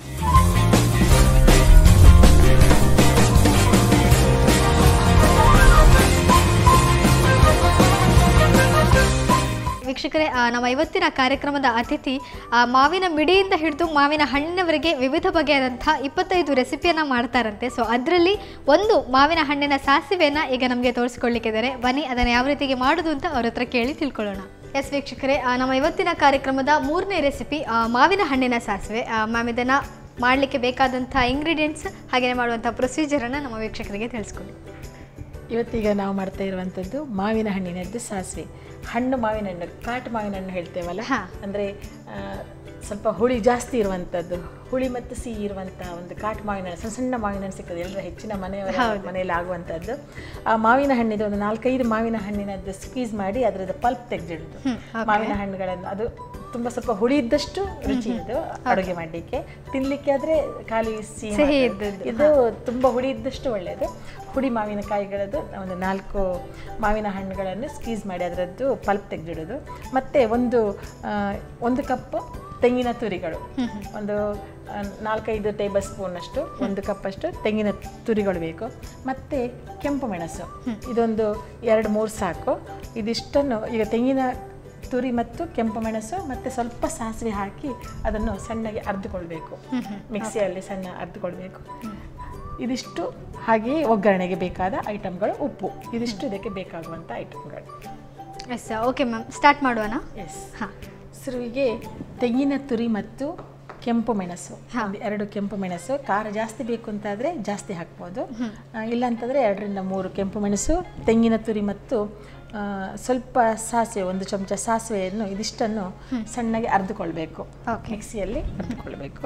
ವೀಕ್ಷಕರೇ ಆ, ನಮ್ಮ ಇವತ್ತಿನ ಕಾರ್ಯಕ್ರಮದ ಅತಿಥಿ ಆ, ಮಾವಿನ ಮಿಡಿಯಿಂದ ಹಿಡಿದು ಮಾವಿನ ಹಣ್ಣಿನವರೆಗೆ ವಿವಿಧ ಬಗೆಯಾದಂಥ ಇಪ್ಪತ್ತೈದು ರೆಸಿಪಿಯನ್ನು ಮಾಡ್ತಾರಂತೆ ಸೊ ಅದರಲ್ಲಿ ಒಂದು ಮಾವಿನ ಹಣ್ಣಿನ ಸಾಸಿವೆಯನ್ನು ಈಗ ನಮಗೆ ತೋರಿಸ್ಕೊಳ್ಳಿಕ್ಕಿದ್ದಾರೆ ಬನ್ನಿ ಅದನ್ನು ಯಾವ ರೀತಿಗೆ ಮಾಡೋದು ಅಂತ ಅವ್ರ ಹತ್ರ ಕೇಳಿ ತಿಳ್ಕೊಳ್ಳೋಣ ಎಸ್ ವೀಕ್ಷಕರೇ ಆ, ನಮ್ಮ ಇವತ್ತಿನ ಕಾರ್ಯಕ್ರಮದ ಮೂರನೇ ರೆಸಿಪಿ ಆ, ಮಾವಿನ ಹಣ್ಣಿನ ಸಾಸಿವೆ ಮ್ಯಾಮ್ ಇದನ್ನು ಮಾಡಲಿಕ್ಕೆ ಬೇಕಾದಂಥ ಇಂಗ್ರೀಡಿಯೆಂಟ್ಸ್ ಹಾಗೆಯೇ ಮಾಡುವಂಥ ಪ್ರೊಸೀಜರನ್ನು ನಮ್ಮ ವೀಕ್ಷಕರಿಗೆ ತಿಳಿಸ್ಕೊಡಿ ಇವತ್ತೀಗ ನಾವು ಮಾಡ್ತಾ ಇರುವಂಥದ್ದು ಮಾವಿನ ಹಣ್ಣಿನದ್ದು ಸಾಸಿವೆ ಹಣ್ಣು ಮಾವಿನ ಹಣ್ಣು ಕಾಟು ಮಾವಿನ ಹಣ್ಣು ಹೇಳ್ತೇವಲ್ಲ ಹಾ. ಅಂದರೆ ಸ್ವಲ್ಪ ಹುಳಿ ಜಾಸ್ತಿ ಇರುವಂಥದ್ದು ಹುಳಿ ಮತ್ತು ಸಿಹಿ ಇರುವಂಥ ಒಂದು ಕಾಟು ಮಾವಿನ ಹಣ್ಣು ಸಣ್ಣ ಸಣ್ಣ ಮಾವಿನ ಹಣ್ಣು ಸಿಗ್ತದೆ ಎಲ್ಲರ ಹೆಚ್ಚಿನ ಮನೆಯವರ ಮನೆಯಲ್ಲಿ ಆಗುವಂಥದ್ದು ಆ ಮಾವಿನ ಹಣ್ಣಿದು ಒಂದು ನಾಲ್ಕೈದು ಮಾವಿನ ಹಣ್ಣಿನದ್ದು ಸ್ಕ್ವೀಸ್ ಮಾಡಿ ಅದರದ್ದು ಪಲ್ಪ್ ತೆಗೆದಿಡುದು ಮಾವಿನ ಹಣ್ಣುಗಳನ್ನು ಅದು ತುಂಬ ಸ್ವಲ್ಪ ಹುಳಿ ಇದ್ದಷ್ಟು ರುಚಿ ಇದು ಅಡುಗೆ ಮಾಡಲಿಕ್ಕೆ ತಿನ್ಲಿಕ್ಕೆ ಆದ್ರೆ ಖಾಲಿ ಸಿಹಿ ಸಿಹಿ ಮಾತ್ರ. ಇದ್ದದ್ದು, ಇದು ತುಂಬ ಹುಳಿ ಇದ್ದಷ್ಟು ಒಳ್ಳೆಯದು ಹುಳಿ ಮಾವಿನಕಾಯಿಗಳದ್ದು ಒಂದು ನಾಲ್ಕು ಮಾವಿನ ಹಣ್ಣುಗಳನ್ನು ಸ್ಕ್ವೀಸ್ ಮಾಡಿ ಅದರದ್ದು ಪಲ್ಪ್ ತೆಗೆದಿಡೋದು ಮತ್ತು ಒಂದು ಆ, ಒಂದು ಕಪ್ ತೆಂಗಿನ ತುರಿಗಳು ಒಂದು ಆ, ನಾಲ್ಕೈದು ಟೇಬಲ್ ಸ್ಪೂನಷ್ಟು ಒಂದು ಕಪ್ಪಷ್ಟು ತೆಂಗಿನ ತುರಿಗಳು ಬೇಕು ಮತ್ತು ಕೆಂಪು ಮೆಣಸು ಇದೊಂದು ಎರಡು ಮೂರು ಸಾಕು ಇದಿಷ್ಟನ್ನು ಈಗ ತೆಂಗಿನ ತುರಿ ಮತ್ತು ಕೆಂಪು ಮೆಣಸು ಮತ್ತು ಸ್ವಲ್ಪ ಸಾಸಿವೆ ಹಾಕಿ ಅದನ್ನು ಸಣ್ಣಗೆ ಅರ್ದುಕೊಳ್ಬೇಕು ಮಿಕ್ಸಿಯಲ್ಲಿ ಸಣ್ಣ ಅರ್ದುಕೊಳ್ಬೇಕು ಇದಿಷ್ಟು ಹಾಗೆಯೇ ಒಗ್ಗರಣೆಗೆ ಬೇಕಾದ ಐಟಮ್ಗಳು ಉಪ್ಪು ಇದಿಷ್ಟು ಇದಕ್ಕೆ ಬೇಕಾಗುವಂಥ ಐಟಮ್ಗಳು ಎಸ್ ಓಕೆ ಮ್ಯಾಮ್ ಸ್ಟಾರ್ಟ್ ಮಾಡುವನಾ ಎಸ್ ಹಾಂ ಶುರುವಿಗೆ ತೆಂಗಿನ ತುರಿ ಮತ್ತು ಕೆಂಪು ಮೆಣಸು ಒಂದು ಎರಡು ಕೆಂಪು ಮೆಣಸು ಖಾರ ಜಾಸ್ತಿ ಬೇಕು ಅಂತಾದರೆ ಜಾಸ್ತಿ ಹಾಕ್ಬೋದು ಆ, ಇಲ್ಲ ಅಂತಂದರೆ ಎರಡರಿಂದ ಮೂರು ಕೆಂಪು ಮೆಣಸು ತೆಂಗಿನ ತುರಿ ಮತ್ತು ಆ, ಸ್ವಲ್ಪ ಸಾಸಿವೆ ಒಂದು ಚಮಚ ಸಾಸಿವೆಯನ್ನು ಇದಿಷ್ಟನ್ನು ಸಣ್ಣಗೆ ಅರ್ದುಕೊಳ್ಬೇಕು Okay. ಮಿಕ್ಸಿಯಲ್ಲಿ ಅರ್ದುಕೊಳ್ಬೇಕು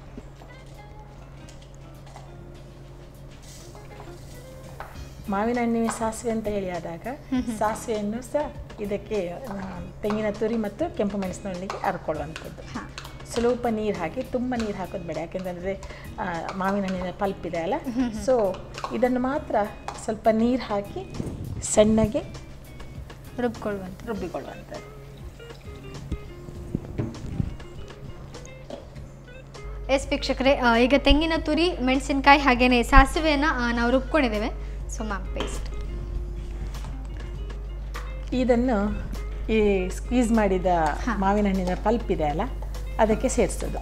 ಮಾವಿನ ಹಣ್ಣಿನ ಸಾಸಿವೆ ಅಂತ ಹೇಳಿ ಆದಾಗ ಸಾಸಿವೆಯನ್ನು ಸಹ ಇದಕ್ಕೆ ಆ, ತೆಂಗಿನ ತುರಿ ಮತ್ತು ಕೆಂಪು ಮೆಣಸಿನೊಂದಿಗೆ ಅರ್ಕೊಳ್ಳುವಂಥದ್ದು ಸ್ವಲ್ಪ ನೀರು ಹಾಕಿ ತುಂಬ ನೀರು ಹಾಕೋದು ಬೇಡ ಯಾಕೆಂತಂದರೆ ಮಾವಿನ ಹಣ್ಣಿನ ಪಲ್ಪ್ ಇದೆ ಅಲ್ಲ ಸೊ ಇದನ್ನು ಮಾತ್ರ ಸ್ವಲ್ಪ ನೀರು ಹಾಕಿ ಸಣ್ಣಗೆ ರುಬ್ಕೊಳ್ಳುವಂಥ ರುಬ್ಬಿಕೊಳ್ಳುವಂಥದ್ದು ಎಸ್ ವೀಕ್ಷಕರೇ ಆ, ಈಗ ತೆಂಗಿನ ತುರಿ ಮೆಣಸಿನಕಾಯಿ ಹಾಗೇನೆ ಸಾಸಿವೆಯನ್ನು ನಾವು ರುಬ್ಕೊಂಡಿದ್ದೇವೆ ಸೊ ಮ್ಯಾಮ್ ಪೇಸ್ಟ್ ಇದನ್ನು ಈ ಸ್ಕ್ವೀಸ್ ಮಾಡಿದ ಮಾವಿನ ಹಣ್ಣಿನ ಪಲ್ಪ್ ಇದೆ ಅಲ್ಲ ಅದಕ್ಕೆ ಸೇರಿಸೋದು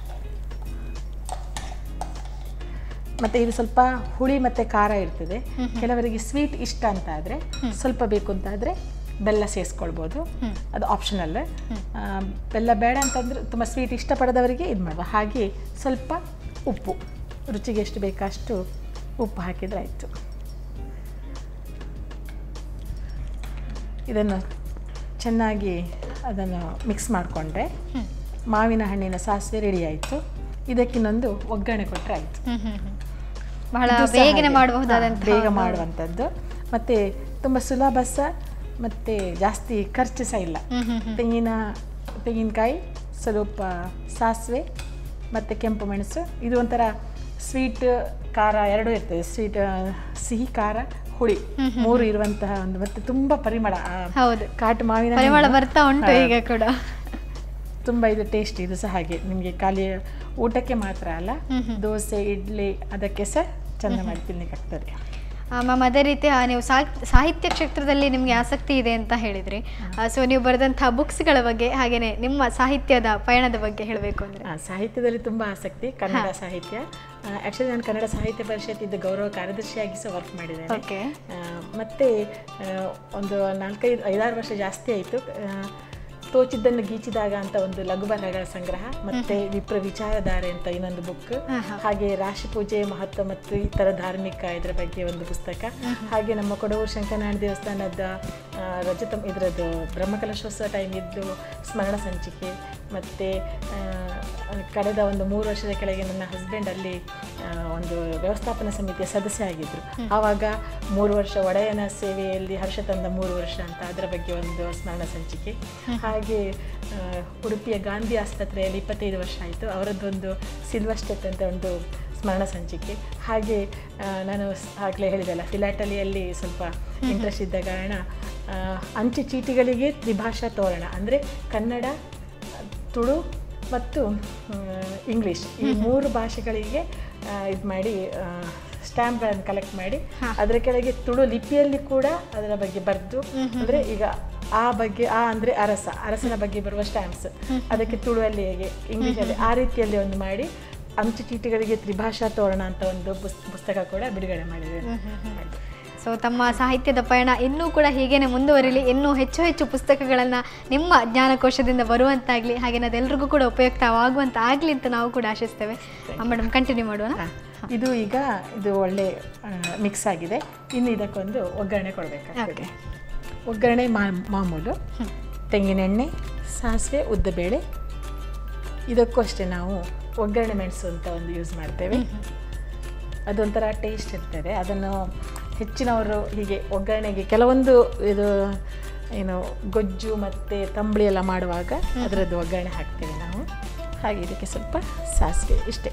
ಮತ್ತು ಇದು ಸ್ವಲ್ಪ ಹುಳಿ ಮತ್ತು ಖಾರ ಇರ್ತದೆ ಕೆಲವರಿಗೆ ಸ್ವೀಟ್ ಇಷ್ಟ ಅಂತ ಆದರೆ ಸ್ವಲ್ಪ ಬೇಕು ಅಂತ ಆದರೆ ಬೆಲ್ಲ ಸೇರಿಸ್ಕೊಳ್ಬೋದು ಅದು ಆಪ್ಷನಲ್ ಬೆಲ್ಲ ಬೇಡ ಅಂತಂದ್ರೆ ತುಂಬ ಸ್ವೀಟ್ ಇಷ್ಟಪಡದವರಿಗೆ ಇದು ಮಾಡ್ಬೋದು ಹಾಗೆ ಸ್ವಲ್ಪ ಉಪ್ಪು ರುಚಿಗೆ ಎಷ್ಟು ಬೇಕಷ್ಟು ಉಪ್ಪು ಹಾಕಿದರೆ ಆಯಿತು ಇದನ್ನು ಚೆನ್ನಾಗಿ ಅದನ್ನು ಮಿಕ್ಸ್ ಮಾಡಿಕೊಂಡ್ರೆ ಮಾವಿನ ಹಣ್ಣಿನ ಸಾಸಿವೆ ರೆಡಿ ಆಯಿತು ಇದಕ್ಕಿನ್ನೊಂದು ಒಗ್ಗರಣೆ ಕೊಟ್ಟರೆ ಆಯಿತು ಬಹಳ ಇದು ಸಹ ಬೇಗನೆ ಹಾಗೆ. ಮಾಡಬಹುದಾದಂಥ ಹಾ, ಬೇಗ ಮಾಡುವಂಥದ್ದು ಮತ್ತು ತುಂಬ ಸುಲಭ ಸಹ ಮತ್ತು ಜಾಸ್ತಿ ಖರ್ಚು ಸಹ ಇಲ್ಲ ತೆಂಗಿನ ತೆಂಗಿನಕಾಯಿ ಸ್ವಲ್ಪ ಸಾಸಿವೆ ಮತ್ತು ಕೆಂಪು ಮೆಣಸು ಇದು ಒಂಥರ ಸ್ವೀಟ್ ಖಾರ ಎರಡೂ ಇರ್ತದೆ ಸ್ವೀಟ್ ಸಿಹಿ ಖಾರ ಹುಳಿ ಮೂರು ಇರುವಂತಹ ಒಂದು ಮತ್ತು ತುಂಬ ಪರಿಮಳ ಆ ಹೌದು ಕಾಟು ಮಾವಿನ ಪರಿಮಳ ಹಣ್ಣು. ಬರ್ತಾ ಉಂಟು ಹಾ. ಈಗ ಕೂಡ ತುಂಬ ಇದು ಟೇಸ್ಟ್ ಇದು ಸಹ ಹಾಗೆ ನಿಮಗೆ ಖಾಲಿ ಊಟಕ್ಕೆ ಮಾತ್ರ ಅಲ್ಲ ದೋಸೆ ಇಡ್ಲಿ ಅದಕ್ಕೆ ಸಹ ಚಂದ ಮಾಡಿ ತಿನ್ಲಿಕ್ಕೆ ಆಗ್ತದೆ ಮ್ಯಾಮ್ ಅದೇ ರೀತಿ ಆ, ನೀವು ಸಾಹಿತ್ಯ ಸಾಹಿತ್ಯ ಕ್ಷೇತ್ರದಲ್ಲಿ ನಿಮಗೆ ಆಸಕ್ತಿ ಇದೆ ಅಂತ ಹೇಳಿದ್ರಿ ಸೊ ನೀವು ಬರೆದಂತಹ ಬುಕ್ಸ್ಗಳ ಬಗ್ಗೆ ಹಾಗೇನೆ ನಿಮ್ಮ ಸಾಹಿತ್ಯದ ಪಯಣದ ಬಗ್ಗೆ ಹೇಳಬೇಕು ಅಂದರೆ ಆ, ಸಾಹಿತ್ಯದಲ್ಲಿ ತುಂಬ ಆಸಕ್ತಿ ಕನ್ನಡ ಸಾಹಿತ್ಯ ಆ್ಯಕ್ಚುಲಿ ನಾನು ಕನ್ನಡ ಸಾಹಿತ್ಯ ಪರಿಷತ್ ಇದ್ದ ಗೌರವ ಕಾರ್ಯದರ್ಶಿಯಾಗಿ ಸಹ ವರ್ಕ್ ಮಾಡಿದ್ದೇನೆ ಓಕೆ ಆ, ಮತ್ತೆ ಆ, ಒಂದು ನಾಲ್ಕೈದು ಐದಾರು ವರ್ಷ ಜಾಸ್ತಿ ಆಯಿತು ತೋಚಿದ್ದನ್ನು ಗೀಚಿದಾಗ ಅಂತ ಒಂದು ಲಘು ಬರಹಗಳ ಸಂಗ್ರಹ ಮತ್ತೆ ವಿಪ್ರ ವಿಚಾರಧಾರೆ ಅಂತ ಇನ್ನೊಂದು ಬುಕ್ ಹಾಗೆ ರಾಶಿ ಪೂಜೆ ಮಹತ್ವ ಮತ್ತು ಇತರ ಧಾರ್ಮಿಕ ಇದರ ಬಗ್ಗೆ ಒಂದು ಪುಸ್ತಕ ಹಾಗೆ ನಮ್ಮ ಕೊಡವೂರು ಶಂಕರನಾರಾಯಣ ದೇವಸ್ಥಾನದ ಆ, ರಜತ ಇದರದ್ದು ಬ್ರಹ್ಮಕಲಶೋತ್ಸವ ಟೈಮ್ ಇದ್ದು ಸ್ಮರಣ ಸಂಚಿಕೆ ಮತ್ತು ಕಳೆದ ಒಂದು ಮೂರು ವರ್ಷದ ಕೆಳಗೆ ನನ್ನ ಹಸ್ಬೆಂಡ್ ಅಲ್ಲಿ ಆ, ಒಂದು ವ್ಯವಸ್ಥಾಪನಾ ಸಮಿತಿಯ ಸದಸ್ಯ ಆಗಿದ್ದರು ಆವಾಗ ಮೂರು ವರ್ಷ ಒಡೆಯನ ಸೇವೆಯಲ್ಲಿ ಹರ್ಷ ತಂದ ಮೂರು ವರ್ಷ ಅಂತ ಅದರ ಬಗ್ಗೆ ಒಂದು ಸ್ಮರಣ ಸಂಚಿಕೆ ಹಾಗೆ ಆ, ಉಡುಪಿಯ ಗಾಂಧಿ ಆಸ್ಪತ್ರೆಯಲ್ಲಿ ಇಪ್ಪತ್ತೈದು ವರ್ಷ ಆಯಿತು ಅವರದ್ದೊಂದು ಸಿಲ್ವರ್ ಸ್ಟೆಪ್ ಅಂತ ಒಂದು ಸ್ಮರಣ ಸಂಚಿಕೆ ಹಾಗೆ ಆ, ನಾನು ಆಗಲೇ ಹೇಳಿದೆಲ್ಲ ಫಿಲಾಟಲಿಯಲ್ಲಿ ಸ್ವಲ್ಪ ಇಂಟ್ರೆಸ್ಟ್ ಇದ್ದ ಕಾರಣ ಆ, ಅಂಚೆ ಚೀಟಿಗಳಿಗೆ ತ್ರಿಭಾಷಾ ತೋರಣ ಅಂದರೆ ಕನ್ನಡ ತುಳು ಮತ್ತು ಇಂಗ್ಲೀಷ್ ಈ ಮೂರು ಭಾಷೆಗಳಿಗೆ ಇದು ಮಾಡಿ ಸ್ಟ್ಯಾಂಪ್ಗಳನ್ನು ಕಲೆಕ್ಟ್ ಮಾಡಿ ಅದರ ಕೆಳಗೆ ತುಳು ಲಿಪಿಯಲ್ಲಿ ಕೂಡ ಅದರ ಬಗ್ಗೆ ಬರೆದು ಅಂದರೆ ಈಗ ಆ ಬಗ್ಗೆ ಆ ಅಂದರೆ ಅರಸ ಅರಸನ ಬಗ್ಗೆ ಬರುವ ಸ್ಟ್ಯಾಂಪ್ಸ್ ಅದಕ್ಕೆ ತುಳುವಲ್ಲಿ ಹೇಗೆ ಇಂಗ್ಲೀಷಲ್ಲಿ ಆ ರೀತಿಯಲ್ಲಿ ಒಂದು ಮಾಡಿ ಅಂಚೆ ಚೀಟಿಗಳಿಗೆ ತ್ರಿಭಾಷಾ ತೋರಣ ಅಂತ ಒಂದು ಪುಸ್- ಪುಸ್ತಕ ಕೂಡ ಬಿಡುಗಡೆ ಮಾಡಿದೆ ಸೊ ತಮ್ಮ ಸಾಹಿತ್ಯದ ಪಯಣ ಇನ್ನೂ ಕೂಡ ಹೀಗೇನೆ ಮುಂದುವರಿಲಿ ಇನ್ನೂ ಹೆಚ್ಚು ಹೆಚ್ಚು ಪುಸ್ತಕಗಳನ್ನು ನಿಮ್ಮ ಜ್ಞಾನಕೋಶದಿಂದ ಬರುವಂತಾಗಲಿ ಹಾಗೆ ಅದೆಲ್ಲರಿಗೂ ಕೂಡ ಉಪಯುಕ್ತವಾಗುವಂತ ಆಗಲಿ ಅಂತ ನಾವು ಕೂಡ ಆಶಿಸ್ತೇವೆ ಮೇಡಮ್ ಕಂಟಿನ್ಯೂ ಮಾಡೋಣ ಇದು ಈಗ ಇದು ಒಳ್ಳೆ ಮಿಕ್ಸ್ ಆಗಿದೆ ಇನ್ನು ಇದಕ್ಕೊಂದು ಒಗ್ಗರಣೆ ಕೊಡಬೇಕಾಗ್ತದೆ ಒಗ್ಗರಣೆ ಮಾ ಮಾಮೂಲು ತೆಂಗಿನೆಣ್ಣೆ ಸಾಸಿವೆ ಉದ್ದಬೇಳೆ ಇದಕ್ಕೂ ಅಷ್ಟೇ ನಾವು ಒಗ್ಗರಣೆ ಮೆಣಸು ಅಂತ ಒಂದು ಯೂಸ್ ಮಾಡ್ತೇವೆ ಅದೊಂಥರ ಟೇಸ್ಟ್ ಇರ್ತದೆ ಅದನ್ನು ಹೆಚ್ಚಿನವರು ಹೀಗೆ ಒಗ್ಗರಣೆಗೆ ಕೆಲವೊಂದು ಇದು ಏನು ಗೊಜ್ಜು ಮತ್ತು ತಂಬಳಿ ಎಲ್ಲ ಮಾಡುವಾಗ ಅದರದ್ದು ಒಗ್ಗರಣೆ ಹಾಕ್ತೇವೆ ನಾವು ಹಾಗೆ ಇದಕ್ಕೆ ಸ್ವಲ್ಪ ಸಾಸಿವೆ ಇಷ್ಟೇ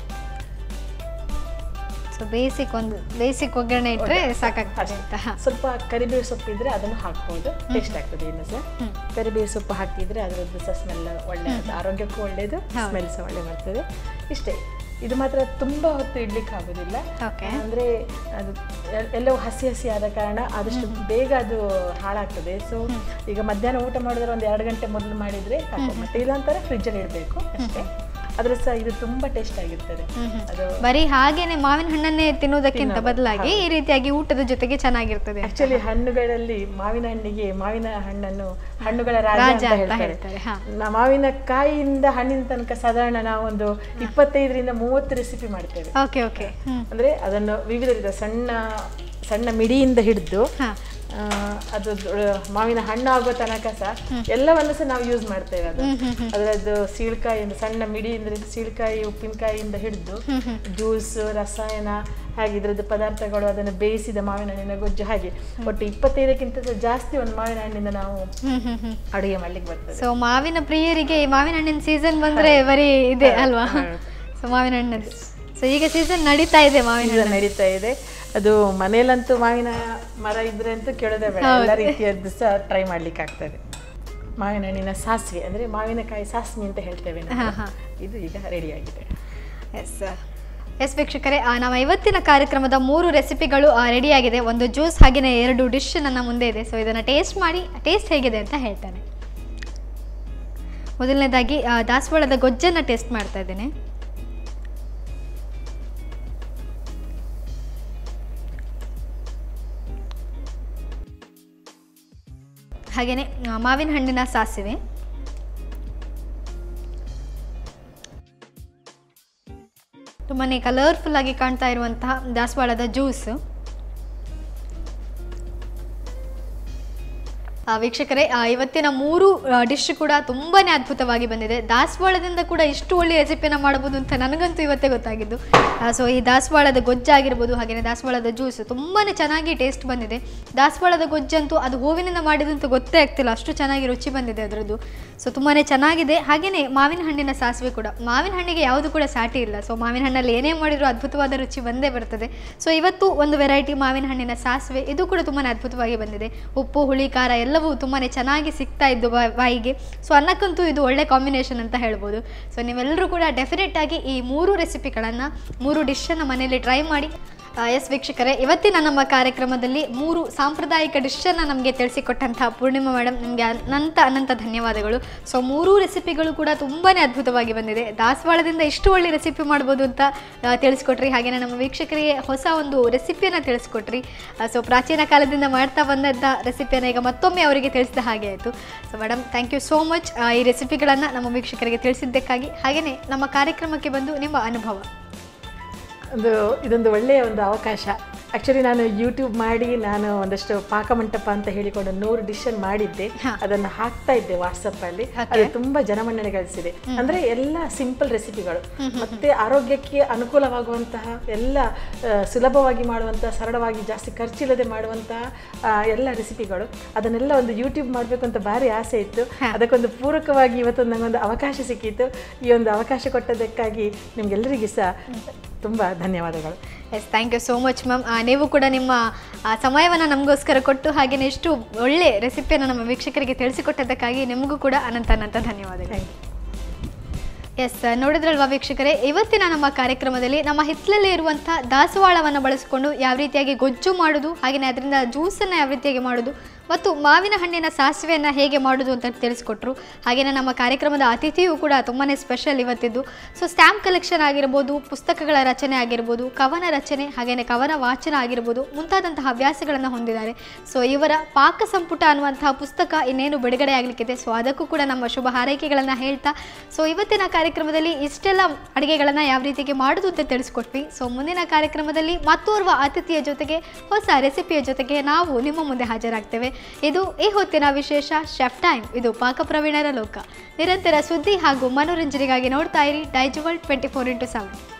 ಸೊ ಬೇಸಿಕ್ ಒಂದು ಬೇಸಿಕ್ ಒಗ್ಗರಣೆ ಇಟ್ಟರೆ ಸಾಕಾಗ್ತದೆ ಅಂತ ಸ್ವಲ್ಪ ಕರಿಬೇವು ಸೊಪ್ಪು ಇದ್ರೆ ಅದನ್ನು ಹಾಕ್ಬೋದು ಟೇಸ್ಟ್ ಆಗ್ತದೆ ಇನ್ನು ಸಹ ಕರಿಬೇವು ಸೊಪ್ಪು ಹಾಕಿದ್ರೆ ಅದರದ್ದು ಸಹ ಸ್ಮೆಲ್ ಒಳ್ಳೆ ಆರೋಗ್ಯಕ್ಕೂ ಒಳ್ಳೆಯದು ಸ್ಮೆಲ್ ಸಹ ಒಳ್ಳೆ ಬರ್ತದೆ ಇಷ್ಟೇ ಇದು ಮಾತ್ರ ತುಂಬ ಹೊತ್ತು ಇಡ್ಲಿಕ್ಕೆ ಆಗೋದಿಲ್ಲ ಓಕೆ ಅಂದ್ರೆ ಅದು ಎಲ್- ಎಲ್ಲವೂ ಹಸಿ ಹಸಿ ಆದ ಕಾರಣ ಆದಷ್ಟು ಬೇಗ ಅದು ಹಾಳಾಗ್ತದೆ ಸೊ ಈಗ ಮಧ್ಯಾಹ್ನ ಊಟ ಮಾಡಿದ್ರೆ ಒಂದು ಎರಡು ಗಂಟೆ ಮೊದಲು ಮಾಡಿದ್ರೆ ಸಾಕು ಮತ್ತೆ ಇಲ್ಲಾಂತಾರೆ ಫ್ರಿಜ್ಜಲ್ಲಿ ಇಡಬೇಕು ಅಷ್ಟೇ ಆದ್ರೆ ಸಹ ಇದು ತುಂಬಾ ಟೇಸ್ಟ್ ಆಗಿರ್ತದೆ ಅದು ಬರೀ ಹಾಗೇನೆ ಮಾವಿನ ಹಣ್ಣನ್ನೇ ತಿನ್ನೋದಕ್ಕಿಂತ ಬದಲಾಗಿ ಈ ರೀತಿಯಾಗಿ ಊಟದ ಜೊತೆಗೆ ಚೆನ್ನಾಗಿರ್ತದೆ ಆಕ್ಚುಲಿ ಹಣ್ಣುಗಳಲ್ಲಿ ಮಾವಿನ ಹಣ್ಣಿಗೆ ಮಾವಿನ ಹಣ್ಣನ್ನು ಹಣ್ಣುಗಳ ರಾಜ ರಾಜ ಅಂತ ಅಂತ ಹೇಳ್ತಾರೆ ಹೇಳ್ತಾರೆ, ಹಾ. ನ- ಮಾವಿನ ಕಾಯಿಯಿಂದ ಹಣ್ಣಿನ ತನಕ ಸಾಧಾರಣ ನಾವೊಂದು ಇಪ್ಪತ್ತೈದರಿಂದ ಮೂವತ್ತು ರೆಸಿಪಿ ಮಾಡ್ತೇವೆ ಓಕೆ ಓಕೆ ಹ್ಮ್ ಅಂದ್ರೆ ಅದನ್ನು ವಿವಿಧ ರೀತಿಯ ಸಣ್ಣ ಸಣ್ಣ ಮಿಡಿಯಿಂದ ಹಿಡಿದು ಹಾ ಆ, ಅದು ದೊ- ಮಾವಿನ ಹಣ್ಣು ಆಗೋ ತನಕ ಸಹ ಎಲ್ಲವನ್ನು ಸಹ ನಾವು ಯೂಸ್ ಮಾಡ್ತೇವೆ ಅದು ಅದರದ್ದು ಸೀಳ್ಕಾಯಿಯಿಂದ ಸಣ್ಣ ಮಿಡಿಯಿಂದ ಸೀಳ್ಕಾಯಿ ಉಪ್ಪಿನಕಾಯಿಯಿಂದ ಹಿಡಿದು ಜ್ಯೂಸ್ ರಸಾಯನ ಹಾಗೆ ಇದ್ರದ್ದು ಪದಾರ್ಥಗಳು ಅದನ್ನು ಬೇಯಿಸಿದ ಮಾವಿನ ಹಣ್ಣಿನ ಗೊಜ್ಜು ಹಾಗೆ ಒಟ್ಟು ಇಪ್ಪತ್ತೈದಕ್ಕಿಂತ ಸಹ ಜಾಸ್ತಿ ಒಂದು ಮಾವಿನ ಹಣ್ಣಿಂದ ನಾವು ಹ್ಮ್ ಹ್ಮ್ ಹ್ಮ್ ಅಡುಗೆ ಮಾಡ್ಲಿಕ್ಕೆ ಬರ್ತದೆ ಸೊ ಮಾವಿನ ಪ್ರಿಯರಿಗೆ ಈ ಮಾವಿನ ಹಣ್ಣಿನ ಸೀಸನ್ ಬಂದ್ರೆ ಬರೀ ಇದೆ ಅಲ್ವಾ ಸೊ ಮಾವಿನ ಹಣ್ಣದ್ದು ಸೊ ಈಗ ಸೀಸನ್ ನಡೀತಾ ಇದೆ ಮಾವಿನ ಈಗ ನಡೀತಾ ಇದೆ ಅದು ಮನೇಲಂತೂ ಮಾವಿನ ಮರ ಇದ್ರೆ ಅಂತೂ ಕೇಳೋದೇ ಬೇಡ ಎಲ್ಲ ರೀತಿಯದ್ದು ಸಹ ಟ್ರೈ ಮಾಡ್ಲಿಕ್ಕೆ ಆಗ್ತದೆ ಮಾವಿನ ಹಣ್ಣಿನ ಸಾಸಿವೆ ಅಂದ್ರೆ ಮಾವಿನಕಾಯಿ ಸಾಸಿವೆ ಅಂತ ಹೇಳ್ತೇವೆ ನಾವು. ಇದು ಈಗ ರೆಡಿ ಆಗಿದೆ ಎಸ್ ಎಸ್ ವೀಕ್ಷಕರೇ ಆ, ನಮ್ಮ ಇವತ್ತಿನ ಕಾರ್ಯಕ್ರಮದ ಮೂರು ರೆಸಿಪಿಗಳು ರೆಡಿಯಾಗಿದೆ ಒಂದು ಜ್ಯೂಸ್ ಹಾಗೆಯೇ ಎರಡು ಡಿಶ್ ನನ್ನ ಮುಂದೆ ಇದೆ ಸೊ ಇದನ್ನು ಟೇಸ್ಟ್ ಮಾಡಿ ಟೇಸ್ಟ್ ಹೇಗಿದೆ ಅಂತ ಹೇಳ್ತಾನೆ ಮೊದಲನೇದಾಗಿ ಆ, ದಾಸವಾಳದ ಗೊಜ್ಜನ್ನು ಟೇಸ್ಟ್ ಮಾಡ್ತಾ ಇದ್ದೇನೆ ಹಾಗೆಯೇ ಆ, ಮಾವಿನ ಹಣ್ಣಿನ ಸಾಸಿವೆ ತುಂಬಾ ಕಲರ್ಫುಲ್ ಆಗಿ ಕಾಣ್ತಾ ಇರುವಂತಹ ದಾಸವಾಳದ ಜ್ಯೂಸ್ ಆ, ವೀಕ್ಷಕರೇ ಆ, ಇವತ್ತಿನ ಮೂರು ಡಿಶ್ ಕೂಡ ತುಂಬಾನೇ ಅದ್ಭುತವಾಗಿ ಬಂದಿದೆ ದಾಸವಾಳದಿಂದ ಕೂಡ ಇಷ್ಟು ಒಳ್ಳೆಯ ರೆಸಿಪಿಯನ್ನು ಮಾಡಬಹುದು ಅಂತ ನನಗಂತೂ ಇವತ್ತೇ ಗೊತ್ತಾಗಿದ್ದು ಸೊ ಈ ದಾಸವಾಳದ ಗೊಜ್ಜಾಗಿರ್ಬೋದು ಹಾಗೆಯೇ ದಾಸವಾಳದ ಜ್ಯೂಸ್ ತುಂಬಾನೇ ಚೆನ್ನಾಗಿ ಟೇಸ್ಟ್ ಬಂದಿದೆ ದಾಸವಾಳದ ಗೊಜ್ಜಂತೂ ಅದು ಹೂವಿನಿಂದ ಮಾಡಿದಂತೂ ಗೊತ್ತೇ ಆಗ್ತಿಲ್ಲ ಅಷ್ಟು ಚೆನ್ನಾಗಿ ರುಚಿ ಬಂದಿದೆ ಅದರದ್ದು ಸೊ ತುಂಬಾ ಚೆನ್ನಾಗಿದೆ ಹಾಗೆಯೇ ಮಾವಿನ ಹಣ್ಣಿನ ಸಾಸಿವೆ ಕೂಡ ಮಾವಿನ ಹಣ್ಣಿಗೆ ಯಾವುದು ಕೂಡ ಸಾಟಿ ಇಲ್ಲ ಸೊ ಮಾವಿನ ಹಣ್ಣಲ್ಲಿ ಏನೇ ಮಾಡಿದರೂ ಅದ್ಭುತವಾದ ರುಚಿ ಬಂದೇ ಬರ್ತದೆ ಸೊ ಇವತ್ತು ಒಂದು ವೆರೈಟಿ ಮಾವಿನ ಹಣ್ಣಿನ ಸಾಸಿವೆ ಇದು ಕೂಡ ತುಂಬಾ ಅದ್ಭುತವಾಗಿ ಬಂದಿದೆ ಉಪ್ಪು ಹುಳಿ ಖಾರ ಎಲ್ಲವೂ ತುಂಬಾ ಚೆನ್ನಾಗಿ ಸಿಗ್ತಾ ಇದ್ದು ಬಾ- ಬಾಯಿಗೆ ಸೊ ಅನ್ನಕ್ಕಂತೂ ಇದು ಒಳ್ಳೆ ಕಾಂಬಿನೇಷನ್ ಅಂತ ಹೇಳ್ಬೋದು ಸೊ ನೀವೆಲ್ಲರೂ ಕೂಡ ಡೆಫಿನೆಟ್ ಆಗಿ ಈ ಮೂರು ರೆಸಿಪಿಗಳನ್ನು ಮೂರು ಡಿಶನ್ನು ಮನೆಯಲ್ಲಿ ಟ್ರೈ ಮಾಡಿ ಆ, ಎಸ್ ವೀಕ್ಷಕರೇ ಇವತ್ತಿನ ನಮ್ಮ ಕಾರ್ಯಕ್ರಮದಲ್ಲಿ ಮೂರು ಸಾಂಪ್ರದಾಯಿಕ ಡಿಶನ್ನು ನಮಗೆ ತಿಳಿಸಿಕೊಟ್ಟಂತಹ ಪೂರ್ಣಿಮಾ ಮೇಡಮ್ ನಿಮಗೆ ಅನಂತ ಅನಂತ ಧನ್ಯವಾದಗಳು ಸೊ ಮೂರೂ ರೆಸಿಪಿಗಳು ಕೂಡ ತುಂಬಾ ಅದ್ಭುತವಾಗಿ ಬಂದಿದೆ ದಾಸವಾಳದಿಂದ ಇಷ್ಟು ಒಳ್ಳೆ ರೆಸಿಪಿ ಮಾಡ್ಬೋದು ಅಂತ ಆ, ತಿಳಿಸ್ಕೊಟ್ರಿ ಹಾಗೆಯೇ ನಮ್ಮ ವೀಕ್ಷಕರಿಗೆ ಹೊಸ ಒಂದು ರೆಸಿಪಿಯನ್ನು ತಿಳಿಸ್ಕೊಟ್ರಿ ಸೊ ಪ್ರಾಚೀನ ಕಾಲದಿಂದ ಮಾಡ್ತಾ ಬಂದಂಥ ರೆಸಿಪಿಯನ್ನು ಈಗ ಮತ್ತೊಮ್ಮೆ ಅವರಿಗೆ ತಿಳಿಸಿದ ಹಾಗೆ ಆಯಿತು so madam thank you so much ಈ ರೆಸಿಪಿಗಳನ್ನು ನಮ್ಮ ವೀಕ್ಷಕರಿಗೆ ತಿಳಿಸಿದ್ದಕ್ಕಾಗಿ ಹಾಗೆಯೇ ನಮ್ಮ ಕಾರ್ಯಕ್ರಮಕ್ಕೆ ಬಂದು ನಿಮ್ಮ ಅನುಭವ ಒಂದು ಇದೊಂದು ಒಳ್ಳೆಯ ಒಂದು ಅವಕಾಶ ಆಕ್ಚುಲಿ ನಾನು ಯೂಟ್ಯೂಬ್ ಮಾಡಿ ನಾನು ಒಂದಷ್ಟು ಪಾಕಮಂಟಪ ಅಂತ ಹೇಳಿಕೊಂಡು ನೂರು ಡಿಶನ್ ಮಾಡಿದ್ದೆ ಅದನ್ನು ಹಾಕ್ತಾ ಇದ್ದೆ ವಾಟ್ಸಪ್ ಅಲ್ಲಿ ಅದು ತುಂಬಾ ಜನಮನ್ನಣೆ ಗಳಿಸಿದೆ ಅಂದ್ರೆ ಎಲ್ಲ ಸಿಂಪಲ್ ರೆಸಿಪಿಗಳು ಮತ್ತೆ ಆರೋಗ್ಯಕ್ಕೆ ಅನುಕೂಲವಾಗುವಂತಹ ಎಲ್ಲ ಆ, ಸುಲಭವಾಗಿ ಮಾಡುವಂತಹ ಸರಳವಾಗಿ ಜಾಸ್ತಿ ಖರ್ಚಿಲ್ಲದೆ ಮಾಡುವಂತಹ ಆ, ಎಲ್ಲ ರೆಸಿಪಿಗಳು ಅದನ್ನೆಲ್ಲ ಒಂದು ಯೂಟ್ಯೂಬ್ ಮಾಡಬೇಕು ಅಂತ ಭಾರಿ ಆಸೆ ಇತ್ತು ಅದಕ್ಕೊಂದು ಪೂರಕವಾಗಿ ಇವತ್ತೊಂದು ನಂಗೊಂದು ಅವಕಾಶ ಸಿಕ್ಕಿತ್ತು ಈ ಒಂದು ಅವಕಾಶ ಕೊಟ್ಟದಕ್ಕಾಗಿ ನಿಮ್ಗೆಲ್ಲರಿಗೂ ಸಹ ತುಂಬ ಧನ್ಯವಾದಗಳು yes thank you so much ma'am ನೀವು ಕೂಡ ನಿಮ್ಮ ಸಮಯವನ್ನು ನಮಗೋಸ್ಕರ ಕೊಟ್ಟು ಹಾಗೆಯೇ ಎಷ್ಟು ಒಳ್ಳೆ ರೆಸಿಪಿಯನ್ನು ನಮ್ಮ ವೀಕ್ಷಕರಿಗೆ ತಿಳಿಸಿಕೊಟ್ಟದ್ದಕ್ಕಾಗಿ ನಿಮಗೂ ಕೂಡ ಅನಂತ ಅನಂತ ಧನ್ಯವಾದಗಳು ಥ್ಯಾಂಕ್ ಯು ಎಸ್ ನೋಡಿದ್ರಲ್ವಾ ವೀಕ್ಷಕರೇ ಇವತ್ತಿನ ನಮ್ಮ ಕಾರ್ಯಕ್ರಮದಲ್ಲಿ ನಮ್ಮ ಹಿತ್ತಲಲ್ಲಿ ಇರುವಂಥ ದಾಸವಾಳವನ್ನು ಬಳಸಿಕೊಂಡು ಯಾವ ರೀತಿಯಾಗಿ ಗೊಜ್ಜು ಮಾಡೋದು ಹಾಗೆಯೇ ಅದರಿಂದ ಜ್ಯೂಸನ್ನು ಯಾವ ರೀತಿಯಾಗಿ ಮಾಡೋದು ಮತ್ತು ಮಾವಿನ ಹಣ್ಣಿನ ಸಾಸಿವೆಯನ್ನು ಹೇಗೆ ಮಾಡೋದು ಅಂತ ತಿಳಿಸ್ಕೊಟ್ರು ಹಾಗೆಯೇ ನಮ್ಮ ಕಾರ್ಯಕ್ರಮದ ಅತಿಥಿಯೂ ಕೂಡ ತುಂಬಾ ಸ್ಪೆಷಲ್ ಇವತ್ತಿದ್ದು ಸೊ ಸ್ಟ್ಯಾಂಪ್ ಕಲೆಕ್ಷನ್ ಆಗಿರ್ಬೋದು ಪುಸ್ತಕಗಳ ರಚನೆ ಆಗಿರ್ಬೋದು ಕವನ ರಚನೆ ಹಾಗೆಯೇ ಕವನ ವಾಚನ ಆಗಿರ್ಬೋದು ಮುಂತಾದಂತಹ ಹವ್ಯಾಸಗಳನ್ನು ಹೊಂದಿದ್ದಾರೆ ಸೊ ಇವರ ಪಾಕ ಸಂಪುಟ ಅನ್ನುವಂತಹ ಪುಸ್ತಕ ಇನ್ನೇನು ಬಿಡುಗಡೆ ಆಗಲಿಕ್ಕಿದೆ ಸೊ ಅದಕ್ಕೂ ಕೂಡ ನಮ್ಮ ಶುಭ ಹಾರೈಕೆಗಳನ್ನು ಹೇಳ್ತಾ ಸೊ ಇವತ್ತಿನ ಕಾರ್ಯಕ್ರಮದಲ್ಲಿ ಇಷ್ಟೆಲ್ಲ ಅಡುಗೆಗಳನ್ನು ಯಾವ ರೀತಿಗೆ ಮಾಡೋದು ಅಂತ ತಿಳಿಸ್ಕೊಟ್ವಿ ಸೊ ಮುಂದಿನ ಕಾರ್ಯಕ್ರಮದಲ್ಲಿ ಮತ್ತೋರ್ವ ಅತಿಥಿಯ ಜೊತೆಗೆ ಹೊಸ ರೆಸಿಪಿಯ ಜೊತೆಗೆ ನಾವು ನಿಮ್ಮ ಮುಂದೆ ಹಾಜರಾಗ್ತೇವೆ ಇದು ಈ ಹೊತ್ತಿನ ವಿಶೇಷ ಶೆಫ್ ಟೈಮ್ ಇದು ಪಾಕಪ್ರವೀಣರ ಲೋಕ ನಿರಂತರ ಸುದ್ದಿ ಹಾಗೂ ಮನೋರಂಜನೆಗಾಗಿ ನೋಡ್ತಾ ಇರಿ Daijiworld twenty four into seven